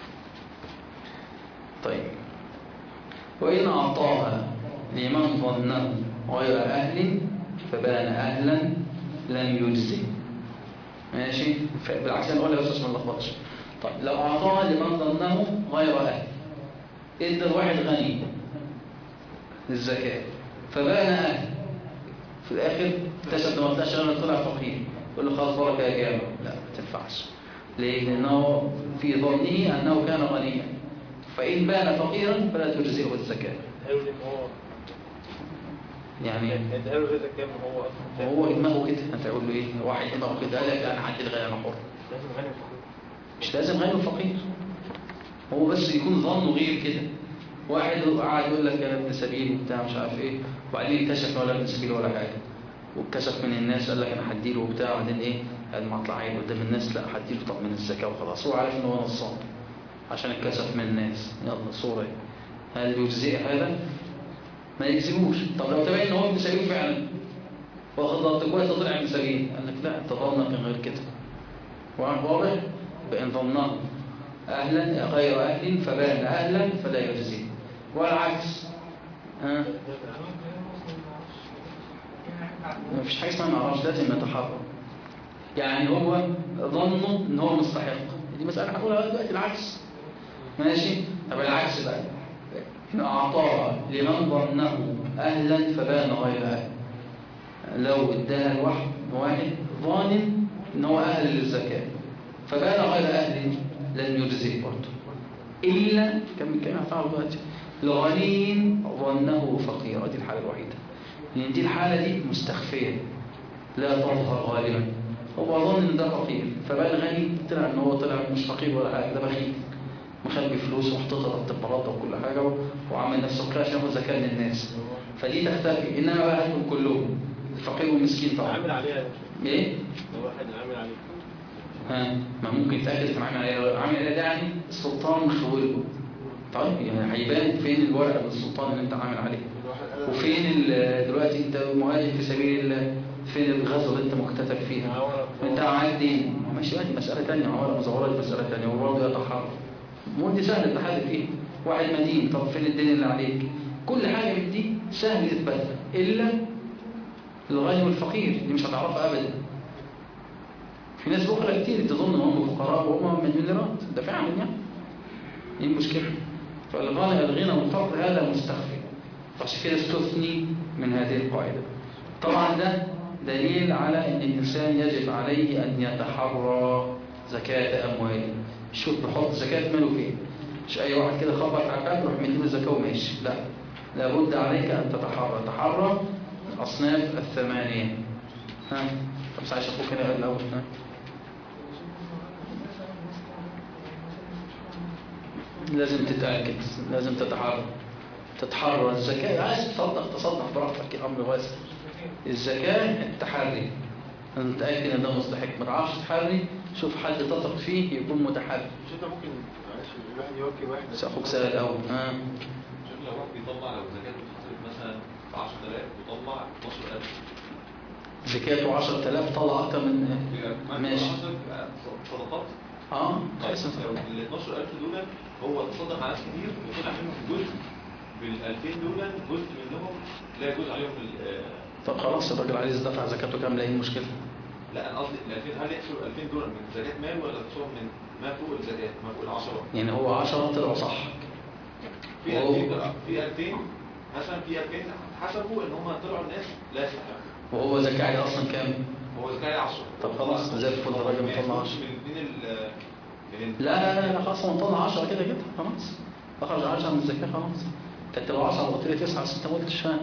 طيب وإن أعطاها لمن ظنه غير أهل فبان أهلا لم يجزي ماشي بالعكس أنا أقولها بس عشان ما نلخبطش طيب لو أعطاها لمن ظنه غير أهل إدى الواحد غني للزكاة فبان أهل في الآخر اكتشف لما اكتشف أنه طلع فقير يقول له خلاص بركة يا جامع لا ما تنفعش ليه؟ لأنه في ظنه أنه كان غنيا فإن بان فقيرا فلا تجزئه الزكاة هيقول ان هو يعني هيديها له رزق كام هو اصلا هو دماغه كده هتقول له ايه واحد دماغه كده قال لك انا عندي الغنى انا حر لازم غني وفقير مش لازم غني وفقير هو بس يكون ظنه غير كده واحد قاعد يقول لك انا ابن سبيل وبتاع مش عارف ايه وبعدين اكتشف إنه ولا ابن سبيل ولا حاجه واتكشف من الناس قال لك انا هديله وبتاع وبعدين ايه قال ما اطلع عيب قدام الناس لا هديله طب من الزكاه وخلاص هو عارف ان هو نصاب عشان اتكشف من الناس يلا صوره إيه. هل يجزئ هذا؟ ما يجزموش طب لو تبين ان هو ابن سبيل فعلا واخد ضغط كويس طلع ابن سبيل قال لك لا انت ظنك كان غير كده واضح بان ظنه اهلا غير اهل فبان اهلا فلا يجزي والعكس ها ما فيش حاجه اسمها ما اعرفش لازم يتحرر يعني هو ظنه ان هو مستحق دي مساله هقولها دلوقتي العكس ماشي طب العكس بقى إن أعطاها لمن ظنه أهلا فبان غير أهل لو اداها الواحد واحد ظان إن هو أهل للزكاة فبان غير أهل لن يجزيه برضه إلا كم كان هتعرف دلوقتي لغني ظنه فقير دي الحالة الوحيدة لأن دي الحالة دي مستخفية لا تظهر غالبا هو ظن إن ده فقير فبان غني طلع إن هو طلع مش فقير ولا حاجة ده بخيل مخبي فلوس وحطيتها تحت البلاطه وكل حاجه وعمل نفسه كده عشان ياخد زكاه من الناس فدي تختفي انما بقى هاتهم كلهم الفقير والمسكين طبعا عامل عليها ايه لو واحد عامل عليه ها ما ممكن يتاكد كان عامل عليه عامل عليه ده يعني السلطان مخوله طيب يعني هيبان فين الورقه بالسلطان اللي انت عامل عليه وفين ال- دلوقتي انت مهاجر في سبيل الله فين الغزوه اللي انت مكتتب فيها انت معاك دين ماشي بقى دي مساله ثانيه عماره مزوره دي مساله ثانيه وبرضه يتحرر مو دي سهل التحدي فيها واحد مدين طب فين الدين اللي عليك كل حاجه من دي سهل اثباتها الا الغني والفقير دي مش هتعرفها ابدا في ناس بكره كتير تظن ان هم فقراء وهم مليونيرات ده فعلا يعني ايه المشكله فالغنى الغنى والفقر هذا مستخفي فعشان كده استثني من هذه القاعده طبعا ده دليل على ان الانسان يجب عليه ان يتحرى زكاه امواله شوف بحط زكاه ماله فين مش اي واحد كده خبط على الباب يروح مديله الزكاه وماشي لا لابد عليك ان تتحرى تحرى الاصناف الثمانيه ها طب بس عايز اخوك هنا الاول ها لازم تتأكد لازم تتحرى تتحرى الزكاة عايز تصدق تصدق براحتك الأمر واسع الزكاة التحري أن تتأكد أنه مستحق ما تعرفش تحري شوف حد تثق فيه يكون متحري مش انت ممكن معلش الواحد يوكل واحد بس أخوك سأل أول ها شوف لو واحد بيطلع لو زكاته بتصرف مثلا 10000 وطلع 12000 زكاته 10000 طلع أكتر من ماشي صدقات اه طيب كويس لو ال 12000 دول هو تصدق على ناس كتير وطلع منهم جزء بال 2000 دول جزء منهم لا جزء عليهم ال- طب خلاص الراجل عايز دفع زكاته كاملة ايه المشكلة لا انا قصدي ال 2000 هل يحسب 2000 دول من زكاه مال ولا يحسبهم من ما فوق الزكاه ما فوق ال 10 يعني هو 10 طلعوا صح في أوه. 2000 في 2000 مثلا في 2000 حسبوا ان هم طلعوا الناس لا يستحقوا وهو زكاة عليه أصلا كام هو زكاه 10 طب خلاص زي الفل الراجل مطلع 10 من من ال من ال- لا لا لا لا خلاص هو مطلع 10 كده كده خلاص اخرج 10 من الزكاه خلاص كانت تبقى 10 وقلت لي 9 بس انت ما قلتش ها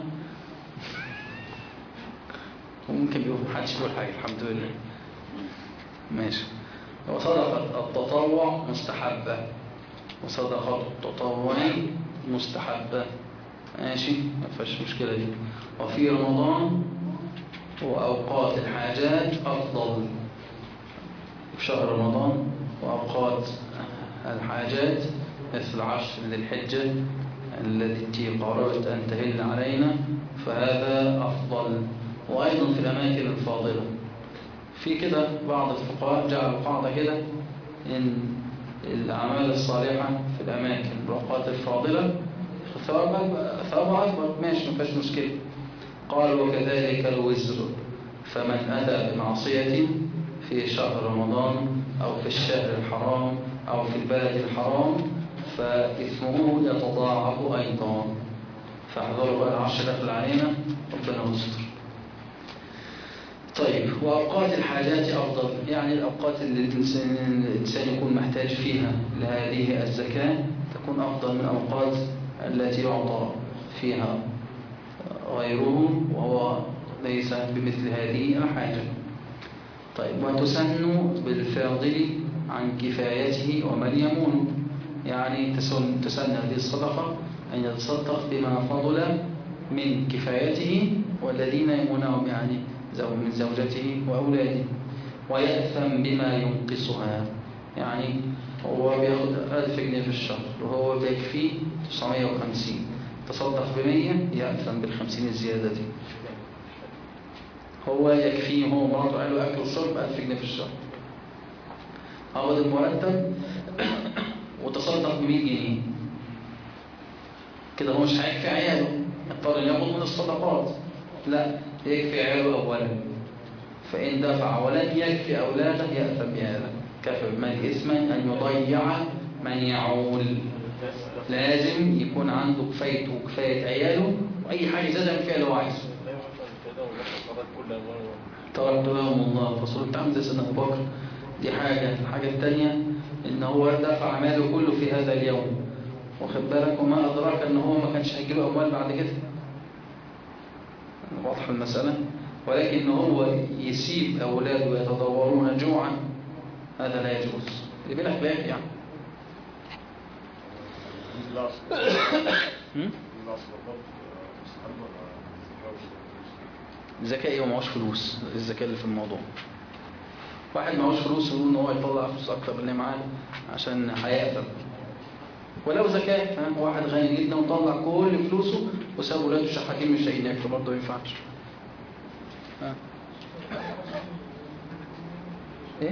وممكن بيقول محدش يقول حاجه الحمد لله ماشي وصدقة التطوع مستحبة وصدقة التطوع مستحبة ماشي ما فيهاش مشكلة دي وفي رمضان وأوقات الحاجات أفضل في شهر رمضان وأوقات الحاجات مثل عشر من الحجة التي قررت أن تهل علينا فهذا أفضل وأيضا في الأماكن الفاضلة في كده بعض الفقهاء جعلوا قاعدة كده إن الأعمال الصالحة في الأماكن الأوقات الفاضلة ثوابها ثوابها أكبر ماشي ما فيهاش مشكلة قال وكذلك الوزر فمن أتى بمعصية في شهر رمضان أو في الشهر الحرام أو في البلد الحرام فإثمه يتضاعف أيضا فاحذروا بقى العشر داخل علينا ربنا يستر طيب وأوقات الحاجات أفضل يعني الأوقات اللي الإنسان الإنسان يكون محتاج فيها لهذه الزكاة تكون أفضل من الأوقات التي يعطى فيها غيره وهو ليس بمثل هذه الحاجة طيب وتسن بالفاضل عن كفايته ومن يمون يعني تسن, تسن هذه الصدقة أن يتصدق بما فضل من كفايته والذين يمونهم يعني زو- من زوجته وأولاده ويأثم بما ينقصها يعني هو بياخد ألف جنيه في الشهر وهو بيكفيه 950 تصدق بمية يأثم بالخمسين الزيادة دي هو يكفيه هو ومراته قالوا أكل وشرب ألف جنيه في الشهر عوض المرتب وتصدق ب 100 جنيه كده هو مش هيكفي عياله يضطر ان ياخد من الصدقات لا يكفي عياله اولا فان دفع ولم يكفي اولاده ياثم بهذا كفى بمن اثما ان يضيع من يعول لازم يكون عنده كفايته وكفايه عياله واي حاجه زياده من فيها اللي هو عايزه لا يمكن كده وناخد كل أموال تركت لهم الله فصول انت عامل زي سيدنا ابو بكر دي حاجه الحاجه الثانيه ان هو دفع ماله كله في هذا اليوم واخد بالك وما ادراك ان هو ما كانش هيجيله اموال بعد كده واضح المساله ولكن هو يسيب اولاده يتضورون جوعا هذا لا يجوز اللي بالك بالك يعني لا هم؟ لا صدقات مستحب ولا زكاة ولا الزكاة ايه ومعوش فلوس الزكاة اللي في الموضوع واحد معوش فلوس يقول ان هو يطلع فلوس اكتر من اللي معاه عشان هيأثم ولو زكاة ها؟ واحد غني جدا وطلع كل فلوسه وساب ولاده شحاتين مش لاقيين ياكلوا برضه ما ينفعش ها؟ ايه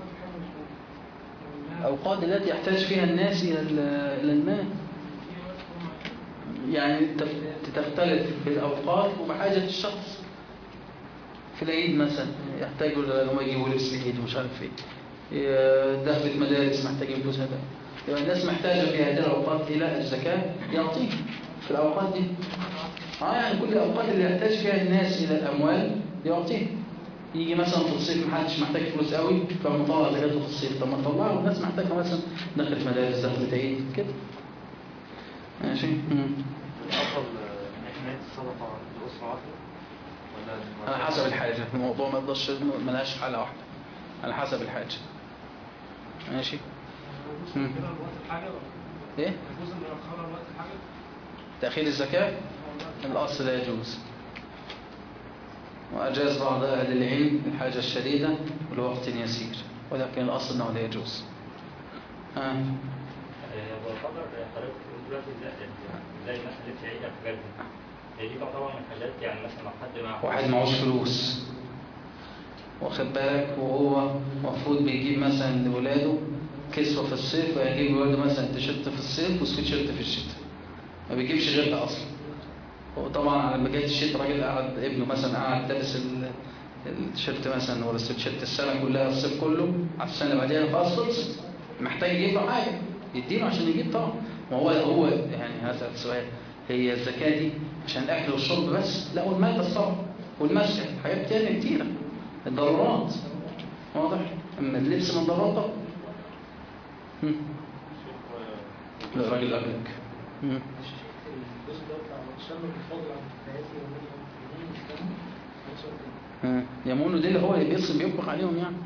أوقات التي يحتاج فيها الناس إلى ال- إلى المال يعني تف- تختلف بالأوقات وبحاجة الشخص في العيد مثلا يحتاجوا لما يجيبوا لبس العيد ومش عارف ايه ي- دخلة مدارس محتاجين فلوس هذا يبقى الناس محتاجة في هذه الأوقات إلى الزكاة يعطيه في الأوقات دي اه يعني كل الأوقات اللي يحتاج فيها الناس إلى الأموال يعطيه يجي مثلا في الصيف محدش محتاج فلوس قوي فمطلع زكاته في الصيف طب ما تطلعه الناس محتاجة مثلا دخلة مدارس دخلة عيد كده ماشي مم. الأفضل حماية الصدقة لأسرة واحدة ولا على حسب الحاجة الموضوع ما يقدرش ملهاش حالة واحدة على حسب الحاجة ماشي مم. كده وقت الحاجة ولا ايه يجوز ان يأخرها وقت الحاجة تأخير الزكاة الأصل لا يجوز وأجاز بعض أهل العلم الحاجة الشديدة ولوقت يسير ولكن الأصل أنه لا يجوز آه. وخبر حضرتك دلوقتي زي زي مثلا لبس عيد الحاجات دي هي دي تعتبر من الحاجات يعني مثلا لو حد معاه واحد معهوش فلوس واخد بالك وهو المفروض بيجيب مثلا لولاده كسوة في الصيف ويجيب لولاده مثلا تيشيرت في الصيف وسويتشيرت في الشتاء ما بيجيبش غير ده اصلا وطبعا لما جت الشتاء راجل قعد ابنه مثلا قعد لابس ال- التيشيرت مثلا ولا السويتشيرت السنه كلها الصيف كله على السنه اللي بعديها خلاص خلصت محتاج يجيب له حاجه يديله عشان يجيب طبعا ما هو هو يعني هذا السؤال هي الزكاه دي عشان الاكل والشرب بس لا والملبس طبعا والمسكن حاجات تانية كتيره الضرورات واضح اما اللبس من ضرورته هم. لا راجل قبلك هم. الجزء ده بتاع الشمل الفاضل عن كفاياتي ومنهم يمين مش كامل ها. يمونه دي اللي هو اللي بيصل بيطبق عليهم يعني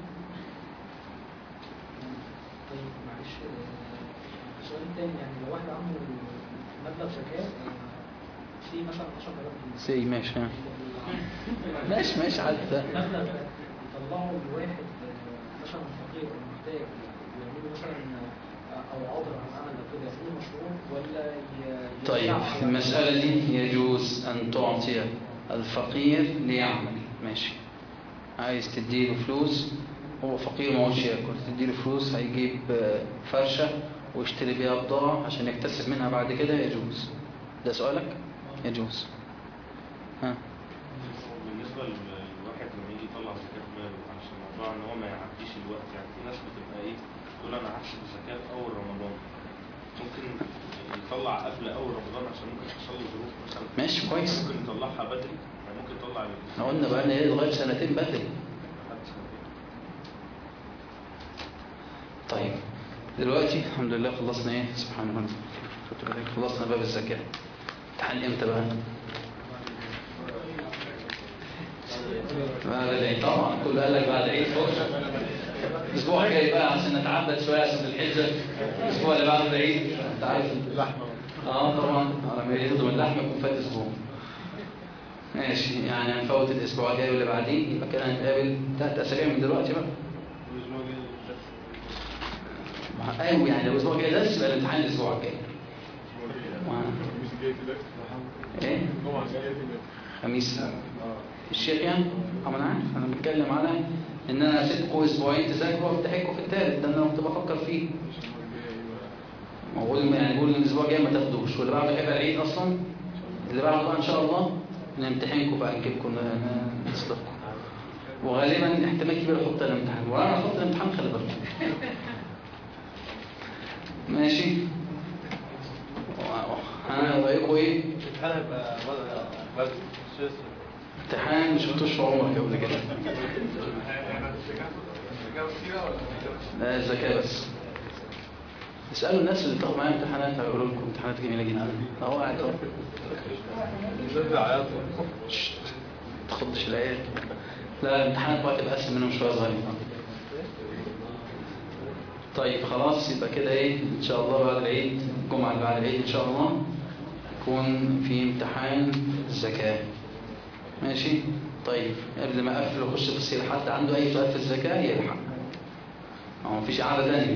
طيب معلش آه، السؤال التاني يعني لو واحد عنده مبلغ زكاة في مثلا 10000 جنيه سي ماشي ها. ماشي ماشي حتى مبلغ يطلعه لواحد آه، مثلا فقير او محتاج ويعملوا مثلا آه، او عاطل عن عمل او كده يعملوا مشروع ولا ي- طيب يوزعوا في على- المسألة دي يجوز أن تعطي الفقير ليعمل ماشي عايز تديله فلوس هو فقير ما هوش ياكل تديله فلوس هيجيب آه، فرشة ويشتري بيها بضاعة عشان يكتسب منها بعد كده يجوز ده سؤالك يجوز ها بالنسبة لل- للواحد لما يجي يطلع زكاة ماله عشان موضوع ان هو ما يعديش الوقت يعني في ناس بتبقى ايه تقول انا هحسب الزكاة في اول رمضان ممكن يطلع قبل اول رمضان عشان ممكن تحصل له ظروف مثلا ماشي كويس ممكن يطلعها بدري يعني ممكن يطلع ال- احنا قلنا بقى ان ايه لغاية سنتين بدري طيب دلوقتي الحمد لله خلصنا ايه سبحان الله خدت بالك خلصنا باب الزكاة امتحان امتى بقى بعد العيد طبعا كل قال لك بعد العيد فرصة الاسبوع الجاي بقى عشان نتعبد شويه عشان الحجه الاسبوع اللي بعد العيد انت عارف اللحمه اه طبعا على ما يهضم اللحمه يكون فات اسبوع ماشي يعني هنفوت الاسبوع الجاي واللي بعديه يبقى كده هنتقابل ثلاث اسابيع من دلوقتي بقى ايوه يعني لو الاسبوع الجاي درس يبقى الامتحان الاسبوع الجاي ايه خميس الشيخ يعني أما انا عارف انا بتكلم على ان انا اسيبكم اسبوعين تذاكروا وافتحكم في الثالث ده انا كنت بفكر فيه بقول يعني بقول الاسبوع الجاي ما تاخدوش واللي بعده هيبقى العيد اصلا اللي بعده بقى ان شاء الله نمتحنكم بقى نجيبكم نصدقكم وغالبا احتمال كبير احط الامتحان وانا احط الامتحان خلي بالكم ماشي انا رايكم ايه الامتحان هيبقى بدري امتحان مش شفتوش في عمرك قبل كده لا الذكاء بس اسألوا الناس اللي بتاخد معايا امتحانات هيقولوا لكم امتحانات جميلة جدا اهو قاعد اهو ششت، ما تخضش العيال لا الامتحانات بقى تبقى اسهل منهم شوية صغيرين طيب خلاص يبقى كده ايه ان شاء الله بعد العيد الجمعة اللي بعد العيد ان شاء الله يكون في امتحان الزكاة ماشي طيب قبل ما اقفل واخش في السير حد عنده اي سؤال في الزكاة يلحق هو مفيش قعدة تانية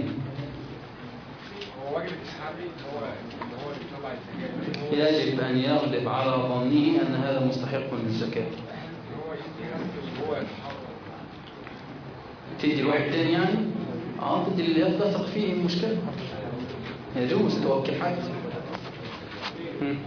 هو واجب الاسحابي اللي هو اللي هو اللي بيطلع الزكاه يجب أن يغلب على ظنه أن هذا مستحق للزكاة هو يغسل هو يتحرك تدي لواحد تاني يعني اه تدي اللي يثق فيه المشكلة يجوز توكل حد مم.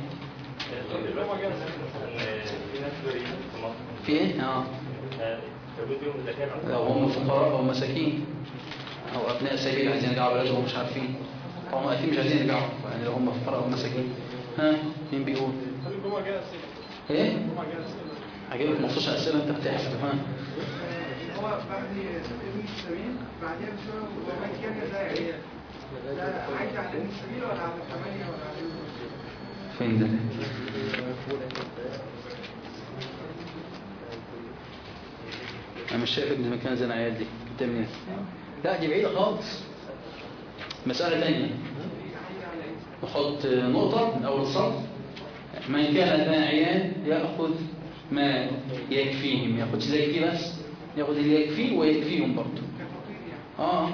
في ناس بريئين في مصر في ايه اه يجوز يوم الزكاة لو هم فقراء او مساكين او ابناء سبيل عايزين يرجعوا بلدهم مش عارفين هم اكيد مش عايزين يرجعوا يعني لو هم فقراء او مساكين ها مين بيقول الجمعة جاية أسئلة ايه الجمعة جاية أسئلة هجيب لك مخصوص اسئله انت بتحسب ها هو بعد ابن السبيل بعدها بشوية وما كان ده عيال ده عايز على ابن السبيل ولا على الثمانية ولا على فين ده انا مش شايف ابن مكان زي العيال دي جبتها منين لا دي بعيده خالص مساله ثانيه نحط نقطه من اول السطر من كان داعيا ياخذ ما يكفيهم ما ياخدش زي كده بس ياخذ اللي يكفيه ويكفيهم برضه اه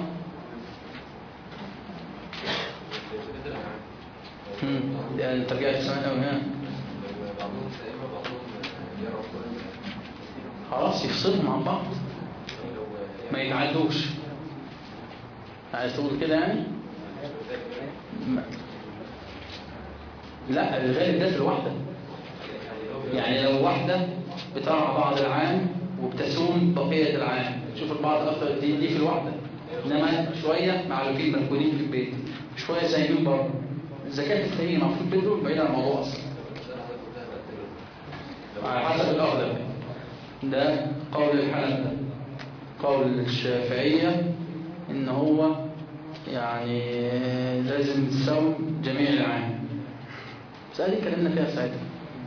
امم يعني انت رجعت سمعت قوي ها خلاص يفصلهم عن بعض ما يتعدوش عايز تقول كده يعني ما- لا الغالب ده في الوحدة يعني لو واحدة بترعى بعض العام وبتسوم بقية العام شوف البعض أكتر دي, دي في الوحدة إنما شوية معلوكين مركونين في البيت شوية سايبين بره الزكاة السيئة المفروض بدروا بعيد عن الموضوع أصلا على حسب الأغلب ده قول الحنفية قول الشافعية إن هو يعني لازم الصوم جميع العام بس هذه اتكلمنا فيها ساعتها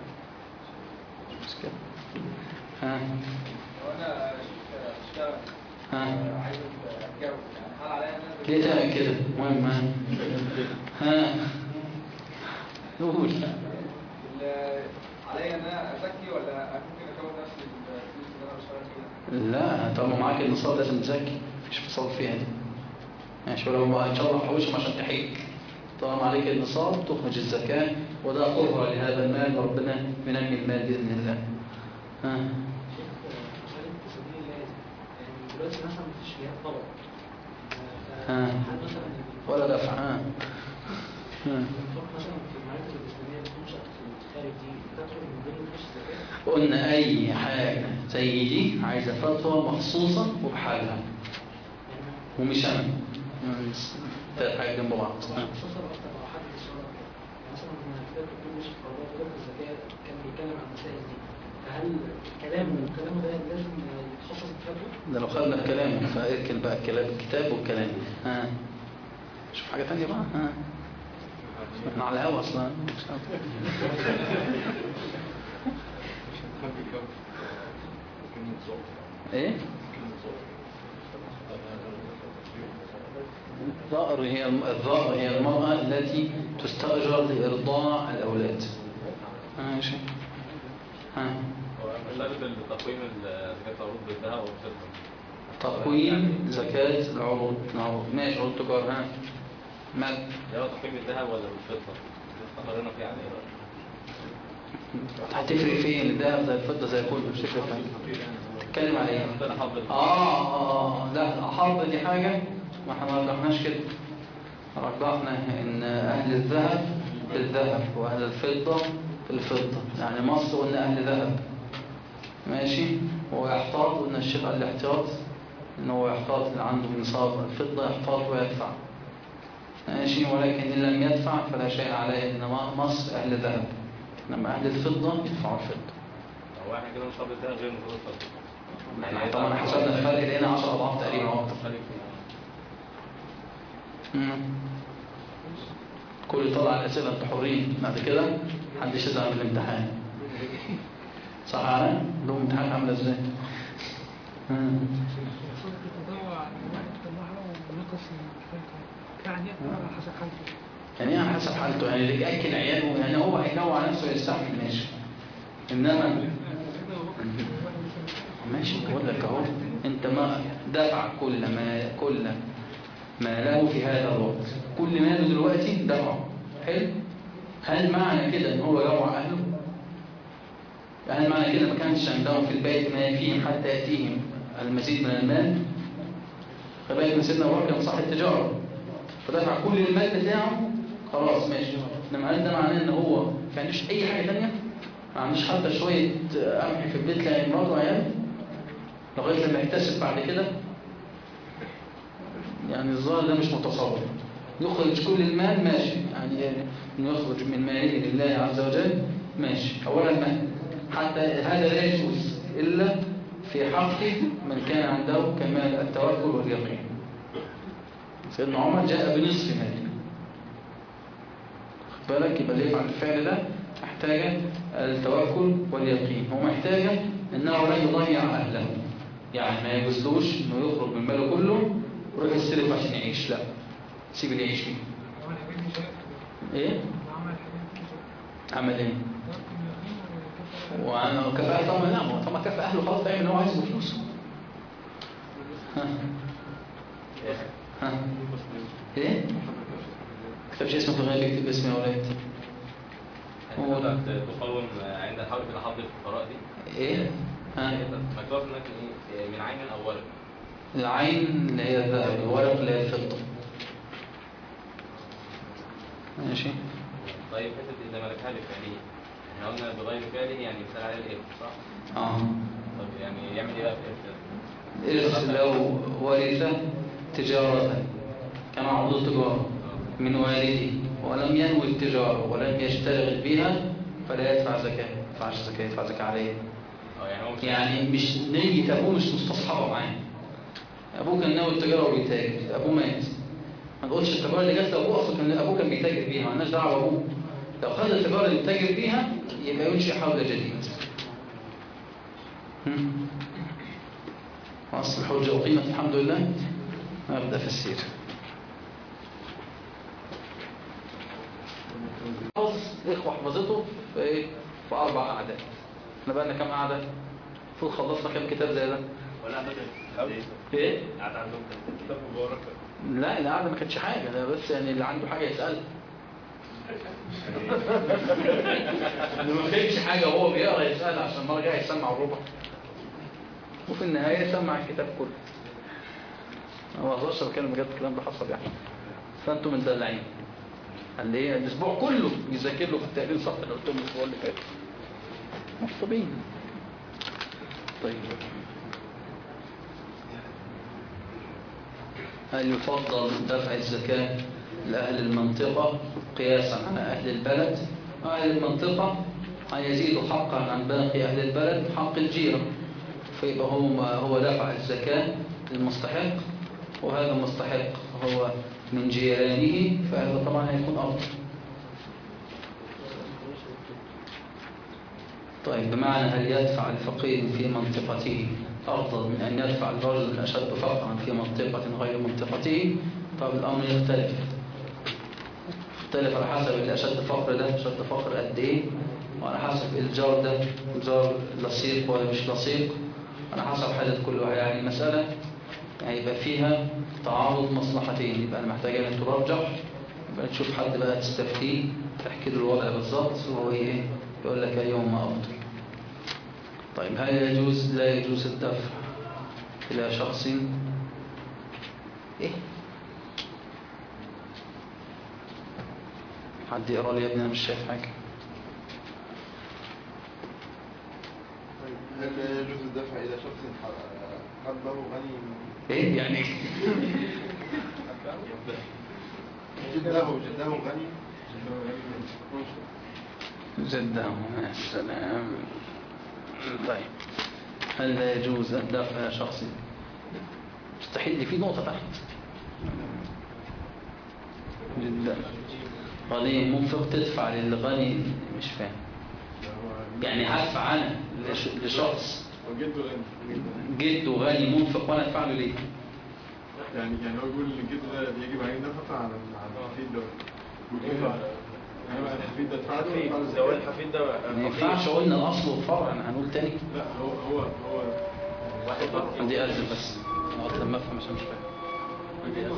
مش كده ها وانا اشتغل ها عايز اتجوز يعني هل عليا ان انا ليه تعمل كده مهم ها ها قول ال- عليا ان انا ازكي ولا ممكن اكون نفسي بالفلوس اللي انا بشتغل فيها لا طالما معاك النصاب لازم تزكي مفيش فصال فيها دي ماشي ولو ان شاء الله حوشهم عشان تحيك طالما عليك النصاب تخرج الزكاة وده قرة لهذا المال وربنا ينمي المال بإذن الله ها مسألة سبيل الله يعني دلوقتي مثلا مفيش جهاد طبعا ها. هل مثلا ولا دفع ها ها الانفاق مثلا في المعارف الإسلامية اللي بتنشأ في الخارج دي تدخل من ضمن فلوس الزكاة قلنا أي حاجة زي دي عايزة فتوى مخصوصة وبحالها ومش أنا ثلاث حاجات جنب بعض ها. خصوصا أكتر مع حد الشرع يعني مثلا لما كتاب الدكتور يوسف قرار في الزكاة كان بيتكلم عن المسائل دي فهل كلامه كلامه ده لازم يتخصص بكتابه؟ ده لو خدنا الكلام فاركن بقى الكلام الكتاب والكلام ها شوف حاجة تانية بقى ها احنا على الهوا اصلا مش عارف. ايه الظائر هي الظائر هي المرأة التي تستأجر لإرضاع الأولاد ها ماشي ها مسألة التقويم زكاة العروض بالذهب والفضة تقويم زكاة العروض العروض ماشي عروض تجار ها مال ده هو تقويم الذهب ولا بالفضة؟ استقرينا فيه على ايه؟ هتفرق فين الذهب زي الفضة زي كله مش تفرق فين تتكلم على ايه عندنا حظ آه, آه لا الحرب دي حاجة ما احنا ما رجحناش كده رجحنا ان اهل الذهب بالذهب واهل الفضة بالفضة يعني مصر قلنا اهل ذهب ماشي ويحتاط قلنا الشيخ قال الاحتياط ان هو يحتاط اللي عنده نصاب الفضة يحتاط ويدفع ماشي ولكن ان لم يدفع فلا شيء عليه ان مصر اهل ذهب انما اهل الفضة يدفعوا الفضة هو احنا كده نصاب الذهب غير نصاب الفضة احنا طبعا حسبنا الفرق لقينا 10 اضعاف تقريبا او اكتر مم. كل طلع الاسئله انتوا حرين بعد كده محدش يزعل من الامتحان صح على لهم امتحان عامله ازاي مم. يعني على حسب حالته يعني ايه على حسب حالته يعني اللي ياكل عياله يعني هو هيجوع نفسه يستحمل ماشي انما ماشي بقول لك اهو انت ما دفع كل ما كل ما له في هذا الوقت كل ماله دلوقتي دفعه حلو هل معنى كده ان هو يروع اهله هل معنى كده ما كانش عندهم في البيت ما فيه حتى ياتيهم المزيد من المال فبالك من سيدنا ابو بكر كان صاحب تجاره فدفع كل المال بتاعه خلاص ماشي انما هل ده معناه ان هو ما عندوش اي حاجه ثانيه ما عندوش حتى شويه قمح في البيت لا مراته وعياله لغايه لما يكتسب بعد كده يعني الظاهر ده مش متصور يخرج كل المال ماشي يعني انه يخرج من ماله لله عز وجل ماشي اولا ما حتى هذا لا يجوز الا في حق من كان عنده كمال التوكل واليقين سيدنا عمر جاء بنصف ماله خد بالك يبقى اللي يفعل الفعل ده محتاج التوكل واليقين هو محتاج انه لا يضيع اهله يعني ما يجوزلوش انه يخرج من ماله كله ويروح يستلف عشان يعيش لا سيب اللي يعيش فيه ايه عمل ايه وانا كفاءة طبعا لا هو طبعا كفاءة اهله خلاص يعمل اللي هو عايزه بفلوسه ها ها ايه كتبش اسمه في الغالب يكتب اسمي يا ولاد هو تقوم عند حركة الحظ الفقراء دي ايه ها مكتوب هناك ايه من عين او ورق العين اللي هي الذهب الورق اللي هي الفضة ماشي طيب حسب اذا ملكها لفعليه احنا قلنا بغير فعله يعني مثال على الارث صح؟ اه طب يعني يعمل ايه بقى في الارث؟ إرث لو ورث تجارة كما عرض التجارة من والده ولم ينوي التجارة ولم يشتغل بها فلا يدفع زكاة ما يدفعش زكاة يدفع زكاة عليه اه يعني هو مش يعني مش نية أبوه مش مستصحبة معاه أبوه كان ناوي التجارة وبيتاجر أبوه مات ما تقولش التجارة اللي جات لأبوه أصلا كان أبوه كان بيتاجر بيها مالناش دعوة أبوه لو خد التجارة اللي بيتاجر بيها يبقى ينشئ حول جديد هم. وأصل الحجة وقيمة الحمد لله نبدأ في السير حفظ إخوة حفظته في إيه؟ في أربع أعداد احنا بقى لنا كام قعدة؟ المفروض خلصنا كام كتاب زي ده؟ ولا بدل إيه؟ قاعد عندهم كتاب مبارك لا القعدة ما كانتش حاجة ده بس يعني اللي عنده حاجة يسأل اللي ما فهمش حاجة وهو بيقرا يسأل عشان المرة الجاية يسمع الربع وفي النهاية سمع الكتاب كله أنا ما أقدرش أتكلم بجد الكلام ده حصل يعني فأنتم مدلعين قال لي الأسبوع كله يذاكر له في التقرير صح اللي قلت لهم الأسبوع اللي فات مصطبين طيب هل يفضل دفع الزكاة لأهل المنطقة قياسا على أهل البلد أهل المنطقة أن يزيد حقا عن باقي أهل البلد حق الجيرة فيبقى هو هو دفع الزكاة للمستحق وهذا المستحق هو من جيرانه فهذا طبعا هيكون أفضل طيب بمعنى هل يدفع الفقير في منطقته أفضل من أن يدفع الرجل الأشد فقرا في منطقة غير منطقته طب الأمر يختلف يختلف على حسب الأشد فقر ده أشد فقر قد إيه وعلى حسب الجار ده جار لصيق ولا مش لصيق على حسب حالة كل واحد يعني المسألة يعني يبقى فيها تعارض مصلحتين يبقى أنا محتاج أن ترجح يبقى تشوف حد بقى تستفتيه تحكي له الوضع بالظبط وهو إيه يقول لك أيهما أفضل طيب هل يجوز لا يجوز الدفع إلى شخص إيه حد يقرأ لي يا ابني أنا مش شايف حاجة هل يجوز الدفع إلى شخص ح- حبه غني إيه يعني جده جده غني جده يا سلام طيب هل لا يجوز الدفع إلى شخص مستحيل في نقطة تحت جدا غني منفق تدفع للغني مش فاهم يعني هدفع أنا لش- لشخص وجده غني جده غني منفق وأنا أدفع له ليه؟ يعني يعني هو بيقول ان الجد ده يجب عليه نفقه على على الحفيد ده وكيف يعني بقى الحفيد ده ادفع له الحفيد ولا لو زكاة؟ الحفيد ده ما ينفعش قلنا الأصل والفرع أنا هنقول تاني لا هو هو هو واحد عندي ألف بس لغاية لما أفهم عشان مش فاهم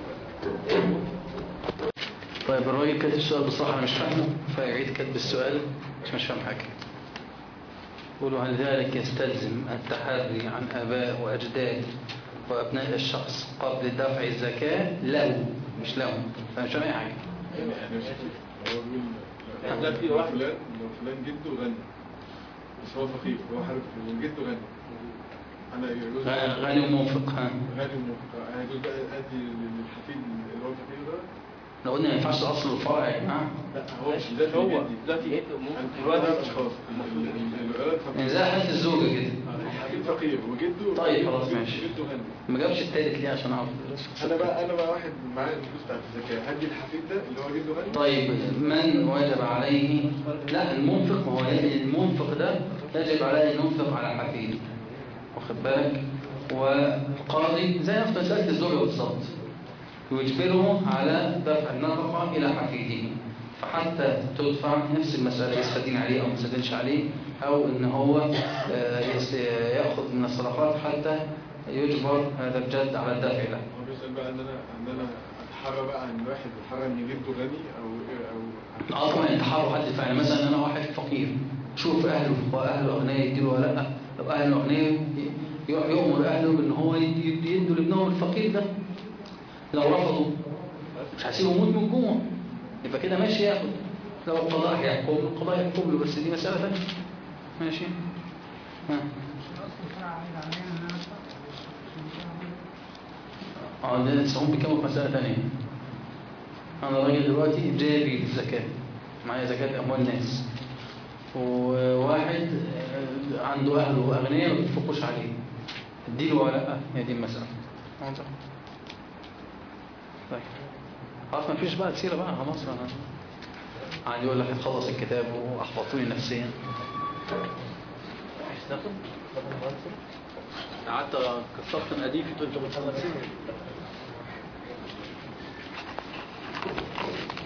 طيب الراجل كاتب السؤال بصراحة أنا مش فاهمه فيعيد كتب السؤال مش مش فاهم حاجة يقولوا هل ذلك يستلزم التحري عن آباء وأجداد وأبناء الشخص قبل دفع الزكاة له مش لهم فمش فاهم أي حاجة يعني يعني مش هو بيقول يعني لو ده في واحد- فلان لو فلان جده غني بس هو فقير هو حارب وجده غني انا يجوز غ- غني ومنفق ها غني ومنفق انا يجوز بقى ادي للحفيد اللي هو الفقير ده لو قلنا ما ينفعش الأصل والفرع يا جماعة لا هو مش ده هو جدي دلوقتي انت هو ده اشخاص ال- ال- الولد يعني فقير زي حالة الزوجة كده الحفيد فقير وجده طيب خلاص ماشي. جده غني ما جابش التالت ليه عشان أعرف انا بقى انا بقى واحد معايا الفلوس بتاعت الزكاه هدي الحفيد ده اللي هو جده غني طيب من وجب عليه لا المنفق ما هو المنفق ده يجب عليه أن ينفق على حفيده واخد بالك والقاضي زي نفس مسألة الزوجة بالظبط يجبره على دفع النفقة إلى حفيده فحتى تدفع نفس المسألة يستدين عليه أو ما يستدينش عليه أو إن هو آه، يس- يأخذ من الصدقات حتى يجبر هذا الجد على الدفع له هو بيسأل بقى ان انا ان انا اتحرى بقى عن واحد اتحرى ان جده غني او او اه طبعا يتحروا حد فعلا مثلا انا واحد فقير شوف اهله واهله اغنياء يديله ولا لا لو اهله اغنياء ي- يؤمر اهله بان هو يدي- يدي- يدوا لابنهم الفقير ده لو رفضوا مش هسيبه يموت من الجوع يبقى كده ماشي ياخد لو القضاء هيحكم له القضاء يحكم له بس دي مساله ثانيه ماشي ها اه ده لسه هم بيكلموا في مساله ثانيه انا راجل دلوقتي جايبي الزكاه معايا زكاه اموال الناس وواحد آه، عنده اهله اغنياء ما بينفقوش عليه اديله ولا لا هي دي المساله واضح؟ طيب خلاص ما فيش بقى سيره بقى خلاص انا عادي يقول لك هتخلص الكتاب واحبطوني نفسيا عايز تاخد؟ قعدت كسرت مقاديفي وانت بتخلص